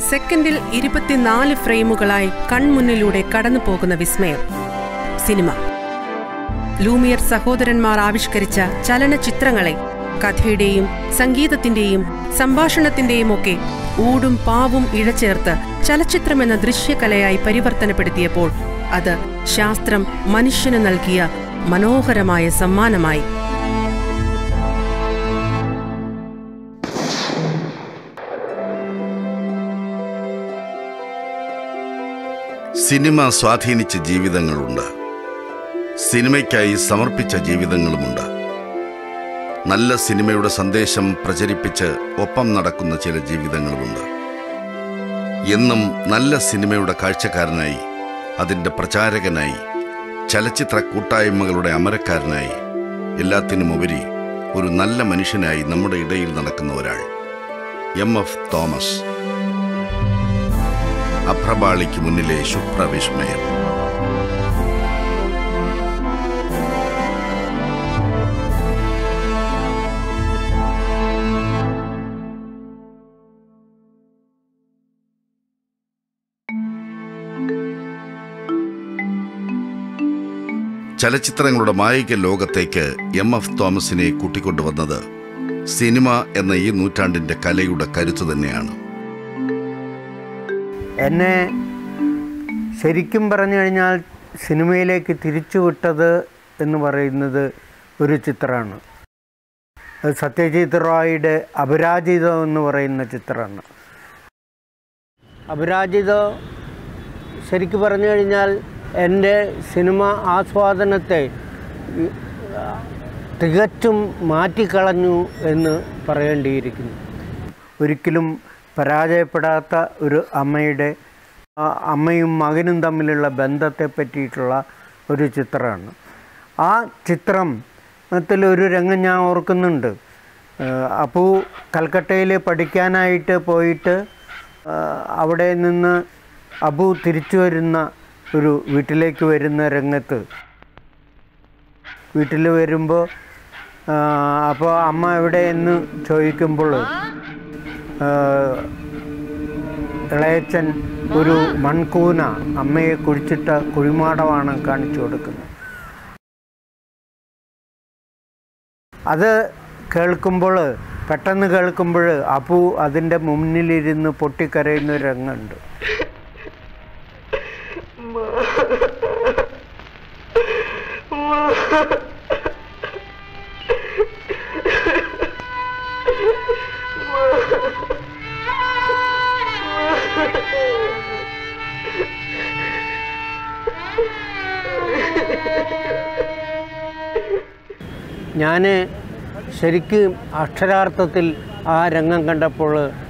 സെക്കൻഡിൽ ഇരുപത്തിനാല് ഫ്രെയിമുകളായി കൺമുന്നിലൂടെ കടന്നു പോകുന്ന വിസ്മയം സിനിമ ലൂമിയർ സഹോദരന്മാർ ആവിഷ്കരിച്ച ചലനചിത്രങ്ങളെ കഥയുടെയും സംഗീതത്തിന്റെയും സംഭാഷണത്തിന്റെയും ഒക്കെ ഊടും പാവും ഇഴചേർത്ത് ചലച്ചിത്രമെന്ന ദൃശ്യകലയായി പരിവർത്തനപ്പെടുത്തിയപ്പോൾ അത് ശാസ്ത്രം മനുഷ്യന് നൽകിയ മനോഹരമായ സമ്മാനമായി സിനിമ സ്വാധീനിച്ച ജീവിതങ്ങളുണ്ട് സിനിമയ്ക്കായി സമർപ്പിച്ച ജീവിതങ്ങളുമുണ്ട് നല്ല സിനിമയുടെ സന്ദേശം പ്രചരിപ്പിച്ച് ഒപ്പം നടക്കുന്ന ചില ജീവിതങ്ങളുമുണ്ട് എന്നും നല്ല സിനിമയുടെ കാഴ്ചക്കാരനായി അതിൻ്റെ പ്രചാരകനായി ചലച്ചിത്ര കൂട്ടായ്മകളുടെ അമരക്കാരനായി എല്ലാത്തിനുമുപരി ഒരു നല്ല മനുഷ്യനായി നമ്മുടെ ഇടയിൽ നടക്കുന്ന ഒരാൾ എം എഫ് തോമസ് അഭ്രപാളിക്ക് മുന്നിലെ ശുഭ്രവിസ്മയം ചലച്ചിത്രങ്ങളുടെ മായിക ലോകത്തേക്ക് എം എഫ് തോമസിനെ കൂട്ടിക്കൊണ്ടുവന്നത് സിനിമ എന്ന ഈ നൂറ്റാണ്ടിന്റെ കലയുടെ കരുത്തു തന്നെയാണ് എന്നെ ശരിക്കും പറഞ്ഞു കഴിഞ്ഞാൽ സിനിമയിലേക്ക് തിരിച്ചുവിട്ടത് എന്ന് പറയുന്നത് ഒരു ചിത്രമാണ് അത് സത്യജിത് റോയുടെ അപരാജിതം എന്ന് പറയുന്ന ചിത്രമാണ് അപരാജിതം ശരിക്കും പറഞ്ഞു കഴിഞ്ഞാൽ എൻ്റെ സിനിമ ആസ്വാദനത്തെ ഈ, ആ, തികച്ചും മാറ്റിക്കളഞ്ഞു എന്ന് പറയേണ്ടിയിരിക്കുന്നു ഒരിക്കലും പരാജയപ്പെടാത്ത ഒരു അമ്മയുടെ ആ അമ്മയും മകനും തമ്മിലുള്ള ബന്ധത്തെ പറ്റിയിട്ടുള്ള ഒരു ചിത്രമാണ് ആ ചിത്രം ത്തിൽ ഒരു രംഗം ഞാൻ ഓർക്കുന്നുണ്ട് അപ്പു കൽക്കട്ടയിൽ പഠിക്കാനായിട്ട് പോയിട്ട് ആ, അവിടെ നിന്ന് അബു തിരിച്ചു വരുന്ന ഒരു വീട്ടിലേക്ക് വരുന്ന രംഗത്ത് വീട്ടിൽ വരുമ്പോൾ അപ്പോൾ അമ്മ എവിടെ എന്ന് ചോദിക്കുമ്പോൾ ആ, ഇളയച്ചൻ ഒരു മൺകൂന അമ്മയെ കുഴിച്ചിട്ട കുഴിമാടമാണ് കാണിച്ചു കൊടുക്കുന്നത് അത് കേൾക്കുമ്പോൾ പെട്ടെന്ന് കേൾക്കുമ്പോൾ അപ്പു അതിൻ്റെ മുന്നിലിരുന്ന് പൊട്ടിക്കരയുന്ന ഒരു രംഗമുണ്ട് ഞാൻ ശരിക്കും അക്ഷരാർത്ഥത്തിൽ ആ രംഗം കണ്ടപ്പോൾ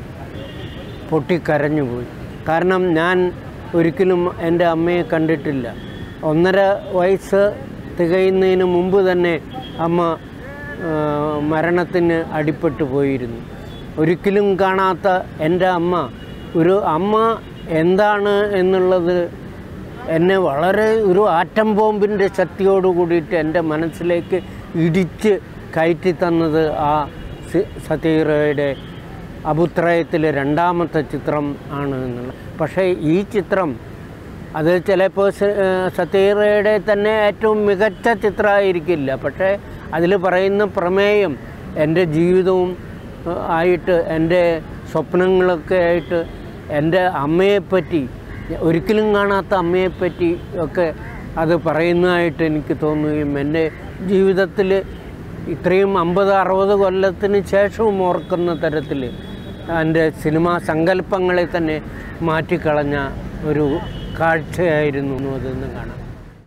പൊട്ടിക്കരഞ്ഞുപോയി കാരണം ഞാൻ ഒരിക്കലും എൻ്റെ അമ്മയെ കണ്ടിട്ടില്ല ഒന്നര വയസ്സ് തികയുന്നതിന് മുമ്പ് തന്നെ അമ്മ ആ, മരണത്തിന് അടിപ്പെട്ടു പോയിരുന്നു ഒരിക്കലും കാണാത്ത എൻ്റെ അമ്മ ഒരു അമ്മ എന്താണ് എന്നുള്ളത് എന്നെ വളരെ ഒരു ആറ്റം ബോംബിൻ്റെ ശക്തിയോട് കൂടിയിട്ട് എൻ്റെ മനസ്സിലേക്ക് ഇടിച്ച് കയറ്റി തന്നത് ആ സി- സതീറയുടെ അബുത്രയത്തിലെ രണ്ടാമത്തെ ചിത്രം ആണ് എന്നുള്ളത് പക്ഷേ ഈ ചിത്രം അത് ചിലപ്പോൾ സതീറയുടെ തന്നെ ഏറ്റവും മികച്ച ചിത്രമായിരിക്കില്ല പക്ഷേ അതിൽ പറയുന്ന പ്രമേയം എൻ്റെ ജീവിതവും ഏഹ്, ആയിട്ട് എൻ്റെ സ്വപ്നങ്ങളൊക്കെ ആയിട്ട് എൻ്റെ അമ്മയെപ്പറ്റി ഒരിക്കലും കാണാത്ത അമ്മയെപ്പറ്റി ഒക്കെ അത് പറയുന്നതായിട്ട് എനിക്ക് തോന്നുകയും എൻ്റെ ജീവിതത്തിൽ ഇത്രയും അമ്പത് അറുപത് കൊല്ലത്തിന് ശേഷവും ഓർക്കുന്ന തരത്തിൽ എൻ്റെ സിനിമാ സങ്കല്പങ്ങളെ തന്നെ മാറ്റിക്കളഞ്ഞ ഒരു കാഴ്ചയായിരുന്നു അതെന്ന് കാണാം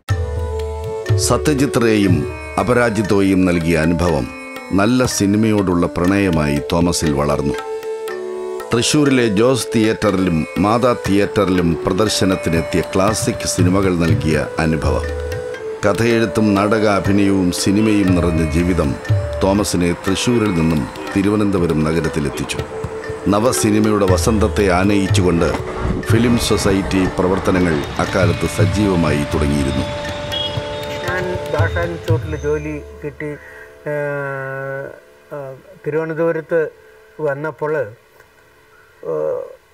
സത്യജിത്രയെയും അപരാജിതോയും നൽകിയ അനുഭവം നല്ല സിനിമയോടുള്ള പ്രണയമായി തോമസിൽ വളർന്നു തൃശൂരിലെ ജോസ് തിയേറ്ററിലും മാതാ തിയേറ്ററിലും പ്രദർശനത്തിനെത്തിയ ക്ലാസിക് സിനിമകൾ നൽകിയ അനുഭവം കഥയെഴുത്തും നാടക അഭിനയവും സിനിമയും നിറഞ്ഞ ജീവിതം തോമസിനെ തൃശൂരിൽ നിന്നും തിരുവനന്തപുരം നഗരത്തിലെത്തിച്ചു നവസിനിമയുടെ വസന്തത്തെ ആനയിച്ചുകൊണ്ട് ഫിലിം സൊസൈറ്റി പ്രവർത്തനങ്ങൾ അക്കാലത്ത് സജീവമായി തുടങ്ങിയിരുന്നു ഞാൻ ഭാഷ ഇൻസ്റ്റിറ്റ്യൂട്ടിൽ ജോലി കിട്ടി ആ, ആ, തിരുവനന്തപുരത്ത് വന്നപ്പോൾ ആ,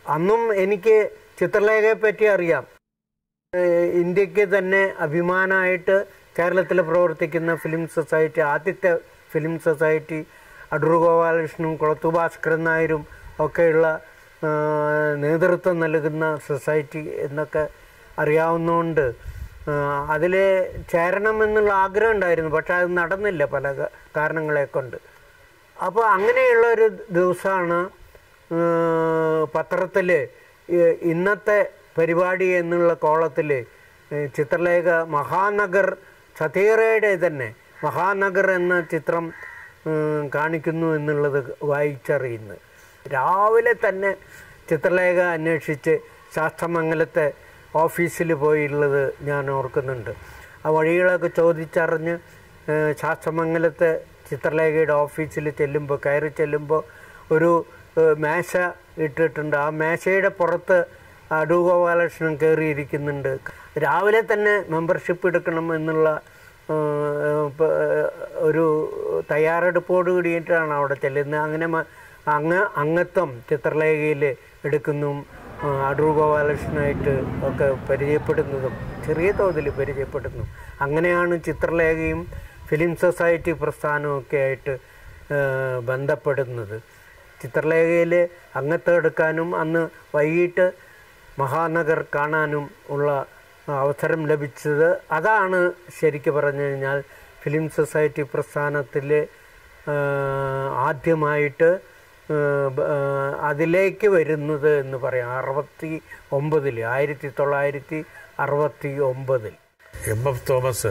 അന്നും എനിക്ക് ചിത്രലേഖയെ പറ്റി അറിയാം ഏഹ് ഇന്ത്യക്ക് തന്നെ അഭിമാനമായിട്ട് കേരളത്തിൽ പ്രവർത്തിക്കുന്ന ഫിലിം സൊസൈറ്റി ആദ്യത്തെ ഫിലിം സൊസൈറ്റി അടൂർ ഗോപാലകൃഷ്ണനും കുളത്തു ഭാസ്കരൻ നായരും ഒക്കെയുള്ള ഏഹ് നേതൃത്വം നൽകുന്ന സൊസൈറ്റി എന്നൊക്കെ അറിയാവുന്നതുകൊണ്ട് അതിൽ ചേരണം എന്നുള്ള ആഗ്രഹം ഉണ്ടായിരുന്നു പക്ഷെ അത് നടന്നില്ല പല ക- കാരണങ്ങളെ കൊണ്ട് അപ്പോൾ അങ്ങനെയുള്ള ഒരു ദിവസമാണ് പത്രത്തിൽ ഇന്നത്തെ പരിപാടി എന്നുള്ള കോളത്തിൽ ചിത്രലേഖ മഹാനഗർ സതീറയുടെ തന്നെ മഹാനഗർ എന്ന ചിത്രം ഉം, കാണിക്കുന്നു എന്നുള്ളത് വായിച്ചറിയുന്നത് രാവിലെ തന്നെ ചിത്രലേഖ അന്വേഷിച്ച് ശാസ്ത്രമംഗലത്തെ ഓഫീസിൽ പോയുള്ളത് ഞാൻ ഓർക്കുന്നുണ്ട് ആ വഴികളൊക്കെ ചോദിച്ചറിഞ്ഞ് ഏഹ്, ശാസ്ത്രമംഗലത്തെ ചിത്രലേഖയുടെ ഓഫീസിൽ ചെല്ലുമ്പോൾ കയറി ചെല്ലുമ്പോൾ ഒരു ഏഹ്, മേശ ഇട്ടിട്ടുണ്ട് ആ മേശയുടെ പുറത്ത് അടൂ ഗോപാലകൃഷ്ണൻ കയറിയിരിക്കുന്നുണ്ട് രാവിലെ തന്നെ മെമ്പർഷിപ്പ് എടുക്കണം എന്നുള്ള ഏഹ്, പ- ഒരു തയ്യാറെടുപ്പോട് കൂടിയിട്ടാണ് അവിടെ ചെല്ലുന്നത് അങ്ങനെ മ- അങ്ങ് അംഗത്വം ചിത്രലേഖയിൽ എടുക്കുന്നു ആ, അടൂർ ഗോപാലകൃഷ്ണനായിട്ട് ഒക്കെ പരിചയപ്പെടുന്നതും ചെറിയ തോതിൽ പരിചയപ്പെടുന്നു അങ്ങനെയാണ് ചിത്രലേഖയും ഫിലിം സൊസൈറ്റി പ്രസ്ഥാനവും ഒക്കെ ആയിട്ട് ആ, ബന്ധപ്പെടുന്നത് ചിത്രലേഖയിൽ അംഗത്വം എടുക്കാനും അന്ന് വൈകിട്ട് മഹാനഗർ കാണാനും ഉള്ള അവസരം ലഭിച്ചത് അതാണ് ശരിക്ക് പറഞ്ഞു കഴിഞ്ഞാൽ ഫിലിം സൊസൈറ്റി പ്രസ്ഥാനത്തിൽ ആദ്യമായിട്ട് ആ, ബ- ആ, അതിലേക്ക് വരുന്നത് എന്ന് പറയാം അറുപത്തി ഒമ്പതിൽ ആയിരത്തി തൊള്ളായിരത്തി അറുപത്തി ഒമ്പതിൽ M F Thomas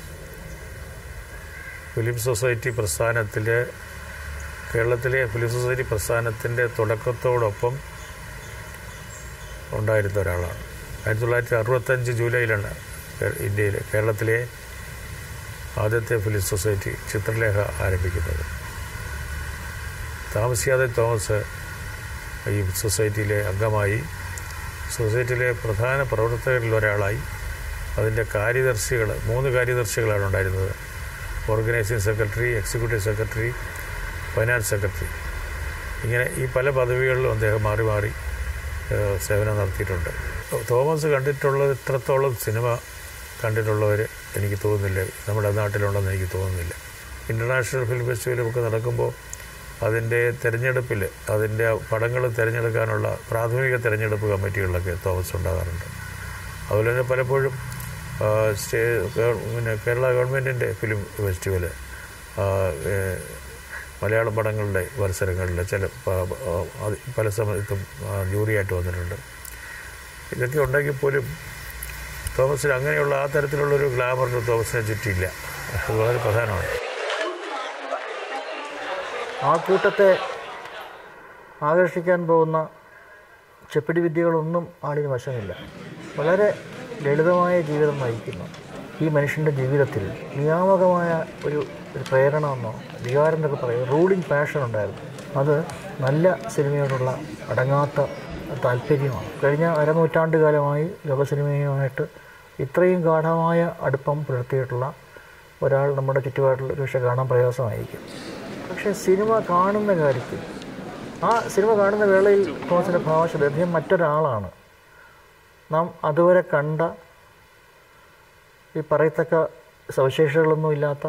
film society പ്രസ്ഥാനത്തിലെ കേരളത്തിലെ ഫിലിം സൊസൈറ്റി പ്രസ്ഥാനത്തിൻ്റെ തുടക്കത്തോടൊപ്പം ഉണ്ടായിരുന്ന ഒരാളാണ് ആയിരത്തി തൊള്ളായിരത്തി അറുപത്തഞ്ച് ജൂലൈയിലാണ് കേ- ഇന്ത്യയിലെ കേരളത്തിലെ ആദ്യത്തെ ഫിലിം സൊസൈറ്റി ചിത്രലേഖ ആരംഭിക്കുന്നത് താമസിയാതെ തോമസ് ഈ സൊസൈറ്റിയിലെ അംഗമായി സൊസൈറ്റിയിലെ പ്രധാന പ്രവർത്തകരിൽ ഒരാളായി അതിൻ്റെ കാര്യദർശികൾ മൂന്ന് കാര്യദർശികളാണ് ഉണ്ടായിരുന്നത് organising secretary executive secretary finance secretary ഇങ്ങനെ ഈ പല പദവികളിലും അദ്ദേഹം മാറി മാറി ഏഹ്, സേവനം നടത്തിയിട്ടുണ്ട് തോമസ് കണ്ടിട്ടുള്ളത് ഇത്രത്തോളം സിനിമ കണ്ടിട്ടുള്ളവർ എനിക്ക് തോന്നുന്നില്ല നമ്മുടെ നാട്ടിലുണ്ടെന്ന് എനിക്ക് തോന്നുന്നില്ല ഇൻ്റർനാഷണൽ ഫിലിം ഫെസ്റ്റിവലൊക്കെ നടക്കുമ്പോൾ അതിൻ്റെ തിരഞ്ഞെടുപ്പിൽ അതിൻ്റെ പടങ്ങൾ തിരഞ്ഞെടുക്കാനുള്ള പ്രാഥമിക തിരഞ്ഞെടുപ്പ് കമ്മിറ്റികളിലൊക്കെ തോമസ് ഉണ്ടാകാറുണ്ട് അതുപോലെ തന്നെ പലപ്പോഴും ആ, സ്റ്റേ ഗവ- പിന്നെ കേരള ഗവൺമെൻറ്റിൻ്റെ ഫിലിം ഫെസ്റ്റിവൽ മലയാളം പടങ്ങളുടെ മത്സരങ്ങളിൽ ചില പ- ആ, അത് പല സമയത്തും ആ, ജൂറിയായിട്ട് വന്നിട്ടുണ്ട് ഇതൊക്കെ ഉണ്ടെങ്കിൽ പോലും തോമസിന് അങ്ങനെയുള്ള ആ തരത്തിലുള്ളൊരു ഗ്ലാമറിന് തോമസിനെ ചുറ്റിയില്ല അത് വളരെ പ്രധാനമാണ് ആ കൂട്ടത്തെ ആകർഷിക്കാൻ പോകുന്ന ചെപ്പിടി വിദ്യകളൊന്നും ആളിന് വശമില്ല വളരെ ലളിതമായ ജീവിതം നയിക്കുന്നു ഈ മനുഷ്യൻ്റെ ജീവിതത്തിൽ നിയാമകമായ ഒരു ഒരു പ്രേരണ എന്നോ വികാരം എന്നൊക്കെ പറയും റൂളിംഗ് പാഷൻ ഉണ്ടായിരുന്നു അത് നല്ല സിനിമയോടുള്ള അടങ്ങാത്ത താല്പര്യമാണ് കഴിഞ്ഞ അരനൂറ്റാണ്ട് കാലമായി ലോക സിനിമയുമായിട്ട് ഇത്രയും ഗാഠമായ അടുപ്പം പുലർത്തിയിട്ടുള്ള ഒരാൾ നമ്മുടെ ചുറ്റുപാടിൽ ഒരുപക്ഷെ കാണാൻ പ്രയാസമായിരിക്കും പക്ഷേ സിനിമ കാണുന്ന കാര്യത്തിൽ ആ സിനിമ കാണുന്ന വേളയിൽ തോമസിൻ്റെ ഭാവശുദ്ധി അദ്ദേഹം മറ്റൊരാളാണ് നാം അതുവരെ കണ്ട ഈ പറയത്തക്ക സവിശേഷതകളൊന്നും ഇല്ലാത്ത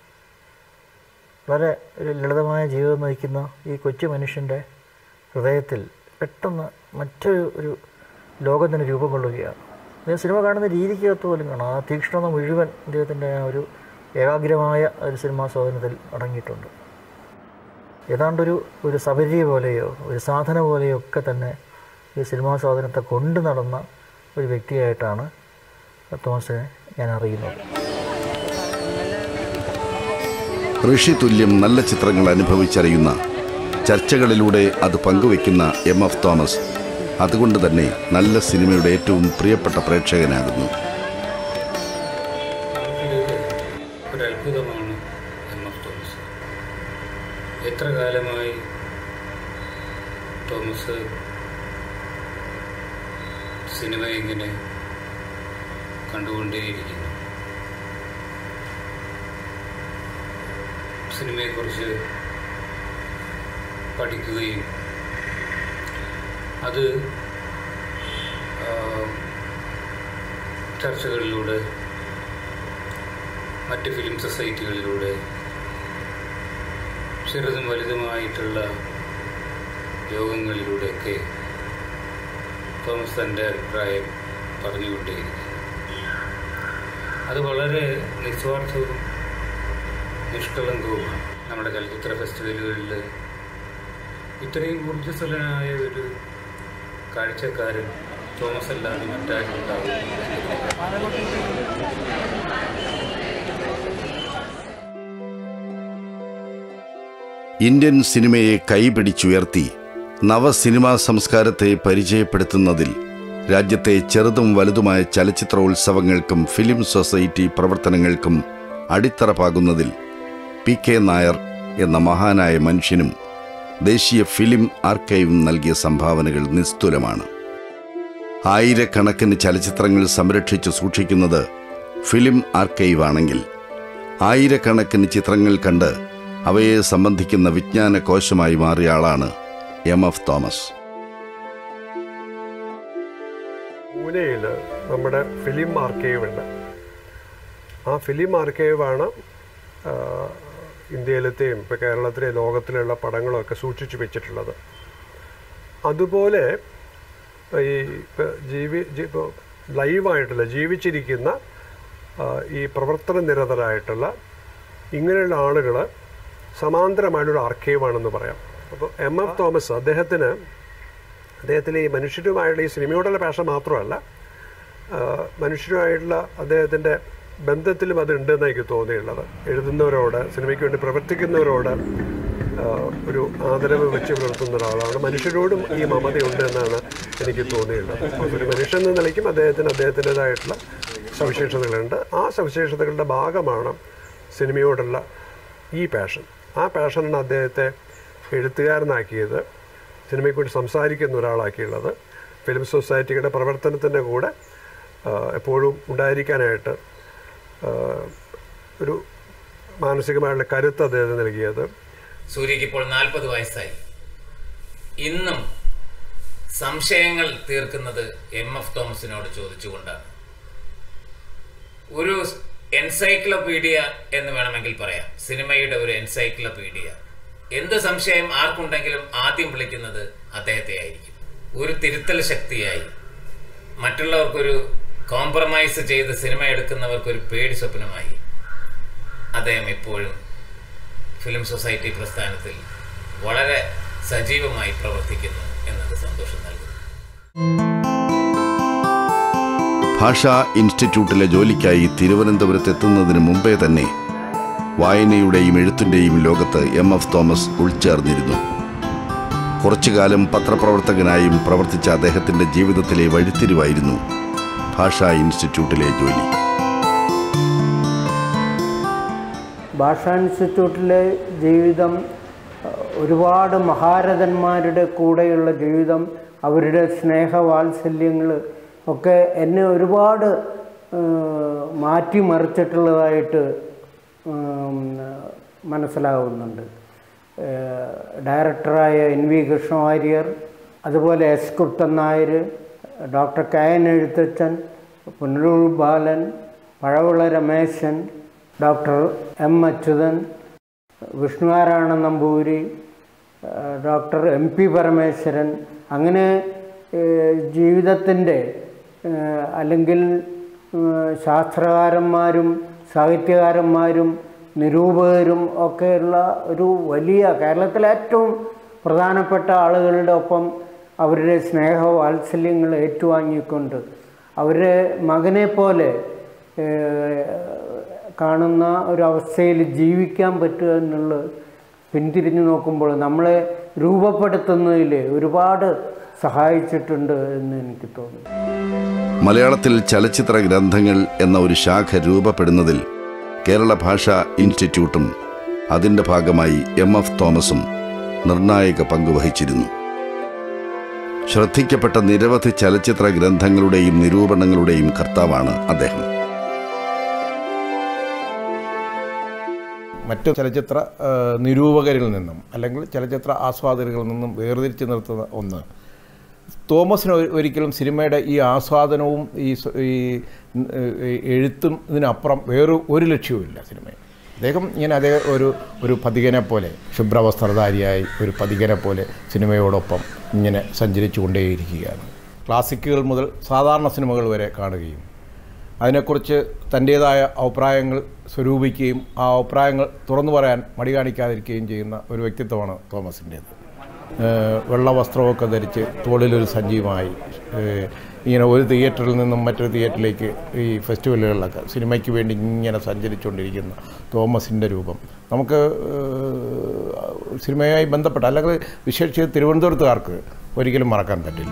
വളരെ ഒരു ലളിതമായ ജീവിതം നയിക്കുന്ന ഈ കൊച്ചു മനുഷ്യൻ്റെ ഹൃദയത്തിൽ പെട്ടെന്ന് മറ്റൊരു ഒരു ലോകം തന്നെ രൂപം കൊള്ളുകയാണ് അദ്ദേഹം സിനിമ കാണുന്ന രീതിക്കകത്ത് പോലും കാണാം ആ തീക്ഷ്ണത മുഴുവൻ അദ്ദേഹത്തിൻ്റെ ആ ഒരു ഏകാഗ്രമായ ഒരു സിനിമാ സ്വാധീനത്തിൽ അടങ്ങിയിട്ടുണ്ട് ഏതാണ്ടൊരു ഒരു സബരി പോലെയോ ഒരു സാധന പോലെയോ ഒക്കെ തന്നെ ഈ സിനിമാ സ്വാധീനത്തെ കൊണ്ടു നടന്ന ഒരു വ്യക്തിയായിട്ടാണ് തോമസിനെ ഞാൻ അറിയുന്നത് ഋഷി തുല്യം നല്ല ചിത്രങ്ങൾ അനുഭവിച്ചറിയുന്ന ചർച്ചകളിലൂടെ അത് പങ്കുവെക്കുന്ന എം എഫ് തോമസ് അതുകൊണ്ട് തന്നെ നല്ല സിനിമയുടെ ഏറ്റവും പ്രിയപ്പെട്ട പ്രേക്ഷകനാകുന്നു ഒരു അത്ഭുതമാണ് എം എഫ് തോമസ് എത്ര കാലമായി തോമസ് സിനിമ ഇങ്ങനെ കണ്ടുകൊണ്ടേയിരിക്കുന്നു സിനിമയെക്കുറിച്ച് പഠിക്കുകയും അത് ആ, ചർച്ചകളിലൂടെ മറ്റ് ഫിലിം സൊസൈറ്റികളിലൂടെ ചെറുതും വലുതുമായിട്ടുള്ള യോഗങ്ങളിലൂടെയൊക്കെ തോമസ് തൻ്റെ അഭിപ്രായം പറഞ്ഞുകൊണ്ടേയിരിക്കും അത് വളരെ നിസ്വാർത്ഥവും നിഷ്കളങ്കവുമാണ് നമ്മുടെ ചലച്ചിത്ര ഫെസ്റ്റിവലുകളിൽ ഇത്രയും ഊർജ്ജസ്വലനായ ഒരു കാഴ്ചക്കാരൻ തോമസ് അല്ലാതെ മറ്റാരും ഉണ്ടാവും ഇന്ത്യൻ സിനിമയെ കൈപിടിച്ചുയർത്തി നവസിനിമാ സംസ്കാരത്തെ പരിചയപ്പെടുത്തുന്നതിൽ രാജ്യത്തെ ചെറുതും വലുതുമായ ചലച്ചിത്രോത്സവങ്ങൾക്കും ഫിലിം സൊസൈറ്റി പ്രവർത്തനങ്ങൾക്കും അടിത്തറ പാകുന്നതിൽ പി കെ നായർ എന്ന മഹാനായ മനുഷ്യനും ദേശീയ ഫിലിം ആർക്കൈവും നൽകിയ സംഭാവനകൾ നിസ്തുലമാണ് ആയിരക്കണക്കിന് ചലച്ചിത്രങ്ങൾ സംരക്ഷിച്ചു സൂക്ഷിക്കുന്നത് ഫിലിം ആർക്കൈവ് ആണെങ്കിൽ ആയിരക്കണക്കിന് ചിത്രങ്ങൾ കണ്ട് അവയെ സംബന്ധിക്കുന്ന വിജ്ഞാന കോശമായി മാറിയ ആളാണ് എം എഫ് തോമസ് പൂനെയിൽ നമ്മുടെ ഫിലിം ആർക്കൈവ് ഉണ്ട് ആ ഫിലിം ആർക്കൈവാണ് ആ, ഇന്ത്യയിലത്തെയും ഇപ്പോൾ കേരളത്തിലെ ലോകത്തിലുള്ള പടങ്ങളൊക്കെ സൂക്ഷിച്ചു വെച്ചിട്ടുള്ളത് അതുപോലെ ഈ ഇപ്പം ജീവി ജി- ഇപ്പൊ ലൈവായിട്ടുള്ള ജീവിച്ചിരിക്കുന്ന ആ, ഈ പ്രവർത്തന നിരതരായിട്ടുള്ള ഇങ്ങനെയുള്ള ആളുകൾ സമാന്തരമായിട്ടുള്ള ആർക്കൈവാണെന്ന് പറയാം അപ്പോൾ എം എഫ് തോമസ് അദ്ദേഹത്തിന് അദ്ദേഹത്തിലെ ഈ മനുഷ്യരുമായുള്ള ഈ സിനിമയോടുള്ള പാഷൻ മാത്രമല്ല ആ, മനുഷ്യരുമായിട്ടുള്ള അദ്ദേഹത്തിൻ്റെ ബന്ധത്തിലും അത് ഉണ്ടെന്ന് എനിക്ക് തോന്നിയുള്ളത് എഴുതുന്നവരോട് സിനിമയ്ക്ക് വേണ്ടി പ്രവർത്തിക്കുന്നവരോട് ആ, ഒരു ആദരവ് വെച്ച് പുലർത്തുന്ന ഒരാളാണ് മനുഷ്യരോടും ഈ മമതയുണ്ട് എന്നാണ് എനിക്ക് തോന്നിയുള്ളത് അപ്പോൾ ഒരു മനുഷ്യൻ എന്ന നിലയ്ക്കും അദ്ദേഹത്തിന് അദ്ദേഹത്തിൻ്റെതായിട്ടുള്ള സവിശേഷതകളുണ്ട് ആ സവിശേഷതകളുടെ ഭാഗമാണ് സിനിമയോടുള്ള ഈ പാഷൻ ആ പാഷനാണ് അദ്ദേഹത്തെ എഴുത്തുകാരനാക്കിയത് സിനിമയ്ക്ക് വേണ്ടി സംസാരിക്കുന്ന ഒരാളാക്കിയുള്ളത് ഫിലിം സൊസൈറ്റിയുടെ പ്രവർത്തനത്തിൻ്റെ കൂടെ ആ, എപ്പോഴും ഉണ്ടായിരിക്കാനായിട്ട് ആ, ഒരു മാനസികമായുള്ള കരുത്ത് അദ്ദേഹത്തിന് നൽകിയത് സൂര്യക്ക് ഇപ്പോൾ നാൽപ്പത് വയസ്സായി ഇന്നും സംശയങ്ങൾ തീർക്കുന്നത് എം എഫ് തോമസിനോട് ചോദിച്ചുകൊണ്ടാണ് ഒരു എൻസൈക്ലോപീഡിയ എന്ന് വേണമെങ്കിൽ പറയാം സിനിമയുടെ ഒരു എൻസൈക്ലോപീഡിയ എന്ത് സംശയം ആർക്കുണ്ടെങ്കിലും ആദ്യം വിളിക്കുന്നത് അദ്ദേഹത്തെ ആയിരിക്കും ഒരു തിരുത്തൽ ശക്തിയായി മറ്റുള്ളവർക്കൊരു കോംപ്രമൈസ് ചെയ്ത് സിനിമ എടുക്കുന്നവർക്കൊരു പേടി സ്വപ്നമായി അദ്ദേഹം ഇപ്പോഴും ഫിലിം സൊസൈറ്റി പ്രസ്ഥാനത്തിൽ വളരെ സജീവമായി പ്രവർത്തിക്കുന്നു എന്നത് സന്തോഷം നൽകുന്നു ഭാഷാ ഇൻസ്റ്റിറ്റ്യൂട്ടിലെ ജോലിക്കായി തിരുവനന്തപുരത്ത് എത്തുന്നതിന് മുമ്പേ തന്നെ വായനയുടെയും എഴുത്തിൻ്റെയും ലോകത്ത് എം എഫ് തോമസ് ഉൾച്ചേർന്നിരുന്നു കുറച്ചുകാലം പത്രപ്രവർത്തകനായും പ്രവർത്തിച്ച അദ്ദേഹത്തിൻ്റെ ജീവിതത്തിലെ വഴിത്തിരിവായിരുന്നു ഭാഷാ ഇൻസ്റ്റിറ്റ്യൂട്ടിലെ ജോലി ഭാഷാ ഇൻസ്റ്റിറ്റ്യൂട്ടിലെ ജീവിതം അഹ്, ഒരുപാട് മഹാരഥന്മാരുടെ കൂടെയുള്ള ജീവിതം അവരുടെ സ്നേഹവാത്സല്യങ്ങൾ ഒക്കെ എന്നെ ഒരുപാട് ഏഹ്, മാറ്റിമറിച്ചിട്ടുള്ളതായിട്ട് ഉം, മനസ്സിലാവുന്നുണ്ട് ഏഹ്, ഡയറക്ടറായ എൻ വി കൃഷ്ണവാര്യർ അതുപോലെ എസ് കുപ്തൻ നായർ ഡോക്ടർ കയൻ എഴുത്തച്ഛൻ പുനലൂർ ബാലൻ പഴവിള രമേശൻ ഡോക്ടർ എം അച്യുതൻ വിഷ്ണുനാരായണ നമ്പൂരി ഏഹ് ഡോക്ടർ എം പി പരമേശ്വരൻ അങ്ങനെ ജീവിതത്തിൻ്റെ അല്ലെങ്കിൽ ഏഹ് ശാസ്ത്രകാരന്മാരും സാഹിത്യകാരന്മാരും നിരൂപകരും ഒക്കെയുള്ള ഒരു വലിയ കേരളത്തിലെ ഏറ്റവും പ്രധാനപ്പെട്ട ആളുകളുടെ ഒപ്പം അവരുടെ സ്നേഹ വാത്സല്യങ്ങൾ ഏറ്റുവാങ്ങിക്കൊണ്ട് അവരുടെ മകനെ പോലെ ഏഹ് കാണുന്ന ഒരവസ്ഥയിൽ ജീവിക്കാൻ പറ്റുക എന്നുള്ളത് പിന്തിരിഞ്ഞു നോക്കുമ്പോൾ നമ്മളെ രൂപപ്പെടുത്തുന്നതിൽ ഒരുപാട് സഹായിച്ചിട്ടുണ്ട് എന്ന് എനിക്ക് തോന്നുന്നു മലയാളത്തിൽ ചലച്ചിത്ര ഗ്രന്ഥങ്ങൾ എന്ന ഒരു ശാഖ രൂപപ്പെടുന്നതിൽ കേരള ഭാഷാ ഇൻസ്റ്റിറ്റ്യൂട്ടും അതിൻ്റെ ഭാഗമായി എം എഫ് തോമസും നിർണായക പങ്ക് വഹിച്ചിരുന്നു ശ്രദ്ധിക്കപ്പെട്ട നിരവധി ചലച്ചിത്ര ഗ്രന്ഥങ്ങളുടെയും നിരൂപണങ്ങളുടെയും കർത്താവാണ് അദ്ദേഹം മറ്റു ചലച്ചിത്ര ആ, നിരൂപകരിൽ നിന്നും അല്ലെങ്കിൽ ചലച്ചിത്ര ആസ്വാദകരിൽ നിന്നും വേർതിരിച്ച് നിർത്തുന്ന ഒന്ന് തോമസിന് ഒ- ഒരിക്കലും സിനിമയുടെ ഈ ആസ്വാദനവും ഈ സ- ഈ ഈ എഴുത്തും ഇതിനപ്പുറം വേറെ ഒരു ലക്ഷ്യവുമില്ല സിനിമയിൽ അദ്ദേഹം ഇങ്ങനെ അതേ ഒരു ഒരു പതികനെ പോലെ ശുഭ്രവസ്ത്രധാരിയായി ഒരു പതികനെ പോലെ സിനിമയോടൊപ്പം ഇങ്ങനെ സഞ്ചരിച്ചു കൊണ്ടേയിരിക്കുകയാണ് ക്ലാസിക്കുകൾ മുതൽ സാധാരണ സിനിമകൾ വരെ കാണുകയും അതിനെക്കുറിച്ച് തൻ്റേതായ അഭിപ്രായങ്ങൾ സ്വരൂപിക്കുകയും ആ അഭിപ്രായങ്ങൾ തുറന്നു പറയാൻ മടി കാണിക്കാതിരിക്കുകയും ചെയ്യുന്ന ഒരു വ്യക്തിത്വമാണ് തോമസിൻ്റേത് ഏഹ് വെള്ള വസ്ത്രമൊക്കെ ധരിച്ച് തോളിലൊരു സജീവമായി ഏഹ് ഇങ്ങനെ ഒരു തിയേറ്ററിൽ നിന്നും മറ്റൊരു തിയേറ്ററിലേക്ക് ഈ ഫെസ്റ്റിവലുകളിലൊക്കെ സിനിമയ്ക്ക് വേണ്ടി ഇങ്ങനെ സഞ്ചരിച്ചുകൊണ്ടിരിക്കുന്ന തോമസിൻ്റെ രൂപം നമുക്ക് ഏഹ് സിനിമയുമായി ബന്ധപ്പെട്ട അല്ലെങ്കിൽ വിശേഷിച്ച് തിരുവനന്തപുരത്തുകാർക്ക് ഒരിക്കലും മറക്കാൻ പറ്റില്ല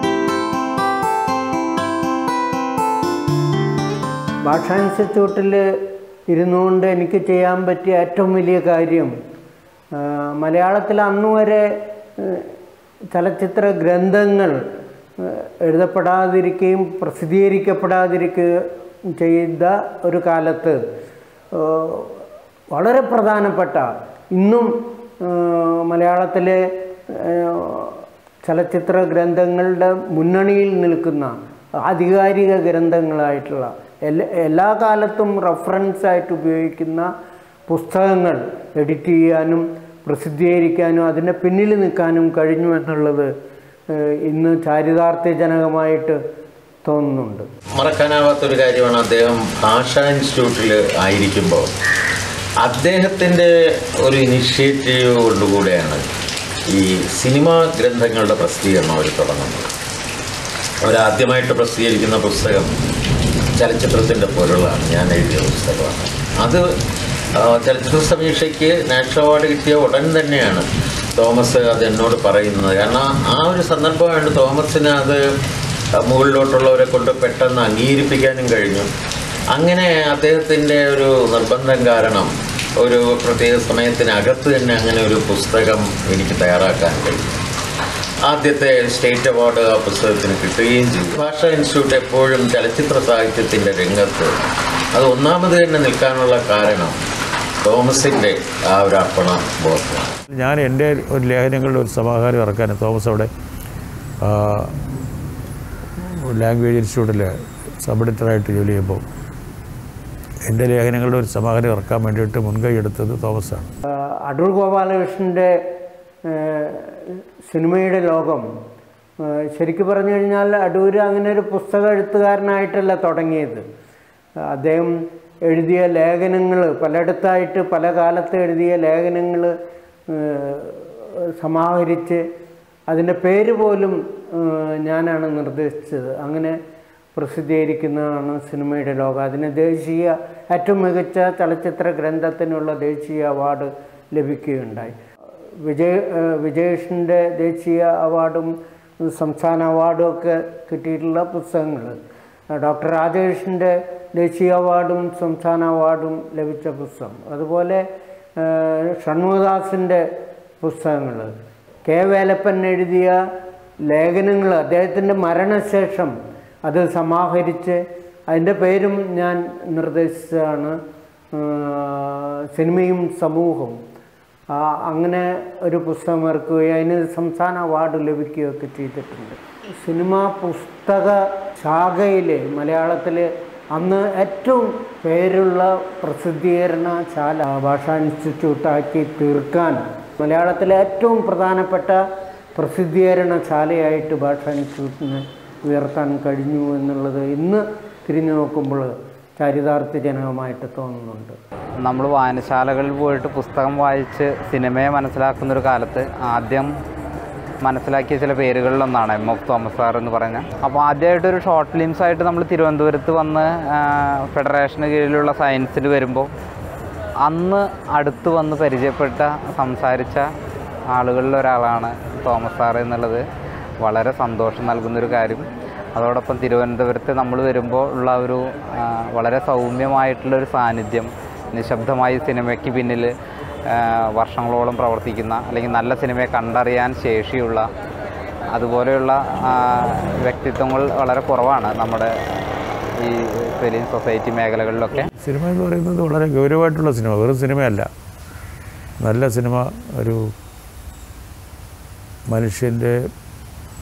ഭാഷാ ഇൻസ്റ്റിറ്റ്യൂട്ടിൽ ഇരുന്നുകൊണ്ട് എനിക്ക് ചെയ്യാൻ പറ്റിയ ഏറ്റവും വലിയ കാര്യം ആ, മലയാളത്തിൽ അന്ന് വരെ ഏ, ചലച്ചിത്ര ഗ്രന്ഥങ്ങൾ ഏ, എഴുതപ്പെടാതിരിക്കുകയും പ്രസിദ്ധീകരിക്കപ്പെടാതിരിക്കുകയും ചെയ്ത ഒരു കാലത്ത് ഏ, വളരെ പ്രധാനപ്പെട്ട ഇന്നും ഏ, മലയാളത്തിലെ ഏ, ചലച്ചിത്ര ഗ്രന്ഥങ്ങളുടെ മുന്നണിയിൽ നിൽക്കുന്ന ആധികാരിക ഗ്രന്ഥങ്ങളായിട്ടുള്ള എല്ലാ എല്ലാ കാലത്തും റെഫറൻസ് ആയിട്ട് ഉപയോഗിക്കുന്ന പുസ്തകങ്ങൾ എഡിറ്റ് ചെയ്യാനും പ്രസിദ്ധീകരിക്കാനും അതിൻ്റെ പിന്നിൽ നിൽക്കാനും കഴിഞ്ഞു എന്നുള്ളത് ഏഹ്, ഇന്ന് ചാരിതാർത്ഥ്യജനകമായിട്ട് തോന്നുന്നുണ്ട് മറക്കാനാവാത്തൊരു കാര്യമാണ് അദ്ദേഹം ഭാഷാ ഇൻസ്റ്റിറ്റ്യൂട്ടിൽ ആയിരിക്കുമ്പോൾ അദ്ദേഹത്തിൻ്റെ ഒരു ഇനിഷ്യേറ്റീവ് കൊണ്ടുകൂടെയാണ് ഈ സിനിമാ ഗ്രന്ഥങ്ങളുടെ പ്രസിദ്ധീകരണം അവർ തുടങ്ങുന്നത് അവരാദ്യമായിട്ട് പ്രസിദ്ധീകരിക്കുന്ന പുസ്തകം ചലച്ചിത്രത്തിൻ്റെ പൊരുളാണ് ഞാൻ എഴുതിയ പുസ്തകമാണ് അത് ആ, ചലച്ചിത്ര സമീക്ഷയ്ക്ക് നാഷണൽ അവാർഡ് കിട്ടിയ ഉടൻ തന്നെയാണ് തോമസ് അത് എന്നോട് പറയുന്നത് കാരണം ആ ഒരു സന്ദർഭമായിട്ട് തോമസിന് അത് മുകളിലോട്ടുള്ളവരെ കൊണ്ട് പെട്ടെന്ന് അംഗീകരിപ്പിക്കാനും കഴിഞ്ഞു അങ്ങനെ അദ്ദേഹത്തിൻ്റെ ഒരു നിർബന്ധം കാരണം ഒരു പ്രത്യേക സമയത്തിനകത്ത് തന്നെ അങ്ങനെ ഒരു പുസ്തകം എനിക്ക് തയ്യാറാക്കാൻ കഴിഞ്ഞു ആദ്യത്തെ സ്റ്റേറ്റ് അവാർഡ് ആ പുസ്തകത്തിന് കിട്ടുകയും ചെയ്തു ഭാഷാ ഇൻസ്റ്റിറ്റ്യൂട്ട് എപ്പോഴും ചലച്ചിത്ര സാഹിത്യത്തിൻ്റെ രംഗത്ത് അത് ഒന്നാമത് തന്നെ നിൽക്കാനുള്ള കാരണം തോമസിൻ്റെ ആ ഒരു അർപ്പണ ബോധമാണ് ഞാൻ എൻ്റെ ഒരു ലേഖനങ്ങളുടെ ഒരു സമാഹാരം ഇറക്കാൻ തോമസ് അവിടെ ആ, ലാംഗ്വേജ് ഇൻസ്റ്റിറ്റ്യൂട്ടിൽ സബ് എഡിറ്ററായിട്ട് ജോലി ചെയ്യുമ്പോൾ എൻ്റെ ലേഖനങ്ങളുടെ ഒരു സമാഹാരം ഇറക്കാൻ വേണ്ടിയിട്ട് മുൻകൈ എടുത്തത് തോമസാണ് ആഹ് അടൂർ ഗോപാലകൃഷ്ണൻ്റെ ആഹ് സിനിമയുടെ ലോകം ആഹ് ശരിക്കും പറഞ്ഞു കഴിഞ്ഞാൽ അടൂർ അങ്ങനെ ഒരു പുസ്തക എഴുത്തുകാരനായിട്ടല്ല തുടങ്ങിയത് അദ്ദേഹം എഴുതിയ ലേഖനങ്ങൾ പലയിടത്തായിട്ട് പല കാലത്ത് എഴുതിയ ലേഖനങ്ങൾ സമാഹരിച്ച് അതിൻ്റെ പേര് പോലും ആഹ് ഞാനാണ് നിർദ്ദേശിച്ചത് അങ്ങനെ പ്രസിദ്ധീകരിക്കുന്നതാണ് സിനിമയുടെ ലോകം അതിന് ദേശീയ ഏറ്റവും മികച്ച ചലച്ചിത്ര ഗ്രന്ഥത്തിനുള്ള ദേശീയ അവാർഡ് ലഭിക്കുകയുണ്ടായി വിജയ് ഏഹ് വിജയേഷിൻ്റെ ദേശീയ അവാർഡും സംസ്ഥാന അവാർഡും ഒക്കെ കിട്ടിയിട്ടുള്ള പുസ്തകങ്ങൾ ഡോക്ടർ രാജേഷിൻ്റെ ദേശീയ അവാർഡും സംസ്ഥാന അവാർഡും ലഭിച്ച പുസ്തകം അതുപോലെ ഏഹ് ഷൺമുഖദാസിൻ്റെ പുസ്തകങ്ങൾ കെ വേലപ്പൻ എഴുതിയ ലേഖനങ്ങൾ അദ്ദേഹത്തിൻ്റെ മരണശേഷം അത് സമാഹരിച്ച് അതിൻ്റെ പേരും ഞാൻ നിർദ്ദേശിച്ചതാണ് ആ, സിനിമയും സമൂഹവും ആ, അങ്ങനെ ഒരു പുസ്തകം ഇറക്കുകയും അതിന് സംസ്ഥാന അവാർഡ് ലഭിക്കുകയൊക്കെ ചെയ്തിട്ടുണ്ട് സിനിമാ പുസ്തക ശാഖയിൽ മലയാളത്തിൽ അന്ന് ഏറ്റവും പേരുള്ള പ്രസിദ്ധീകരണ ശാല ഭാഷാ ഇൻസ്റ്റിറ്റ്യൂട്ടാക്കി തീർക്കാൻ മലയാളത്തിലെ ഏറ്റവും പ്രധാനപ്പെട്ട പ്രസിദ്ധീകരണ ശാലയായിട്ട് ഭാഷാ ഇൻസ്റ്റിറ്റ്യൂട്ടിനെ ഉയർത്താൻ കഴിഞ്ഞു എന്നുള്ളത് ഇന്ന് തിരിഞ്ഞു നോക്കുമ്പോൾ ചാരിതാർത്ഥ്യജനകമായിട്ട് തോന്നുന്നുണ്ട് നമ്മൾ വായനശാലകളിൽ പോയിട്ട് പുസ്തകം വായിച്ച് സിനിമയെ മനസ്സിലാക്കുന്ന ഒരു കാലത്ത് ആദ്യം മനസ്സിലാക്കിയ ചില പേരുകളിലൊന്നാണ് എം എഫ് തോമസ് സാർ എന്ന് പറഞ്ഞ അപ്പോൾ ആദ്യമായിട്ട് ഒരു ഷോർട്ട് ഫിലിംസ് ആയിട്ട് നമ്മൾ തിരുവനന്തപുരത്ത് വന്ന് ആ, ഫെഡറേഷന് കീഴിലുള്ള സയൻസിൽ വരുമ്പോൾ അന്ന് അടുത്ത് വന്ന് പരിചയപ്പെട്ട സംസാരിച്ച ആളുകളിൽ ഒരാളാണ് തോമസ് സാർ എന്നുള്ളത് വളരെ സന്തോഷം നൽകുന്നൊരു കാര്യം അതോടൊപ്പം തിരുവനന്തപുരത്ത് നമ്മൾ വരുമ്പോൾ ഉള്ള ഒരു ആ, വളരെ സൗമ്യമായിട്ടുള്ളൊരു സാന്നിധ്യം നിശബ്ദമായി സിനിമയ്ക്ക് പിന്നിൽ ആ, വർഷങ്ങളോളം പ്രവർത്തിക്കുന്ന അല്ലെങ്കിൽ നല്ല സിനിമയെ കണ്ടറിയാൻ ശേഷിയുള്ള അതുപോലെയുള്ള ആ, വ്യക്തിത്വങ്ങൾ വളരെ കുറവാണ് നമ്മുടെ ഈ ഫിലിം സൊസൈറ്റി മേഖലകളിലൊക്കെ സിനിമ എന്ന് പറയുന്നത് വളരെ ഗൗരവമായിട്ടുള്ള സിനിമ വെറും സിനിമയല്ല നല്ല സിനിമ ഒരു മനുഷ്യൻ്റെ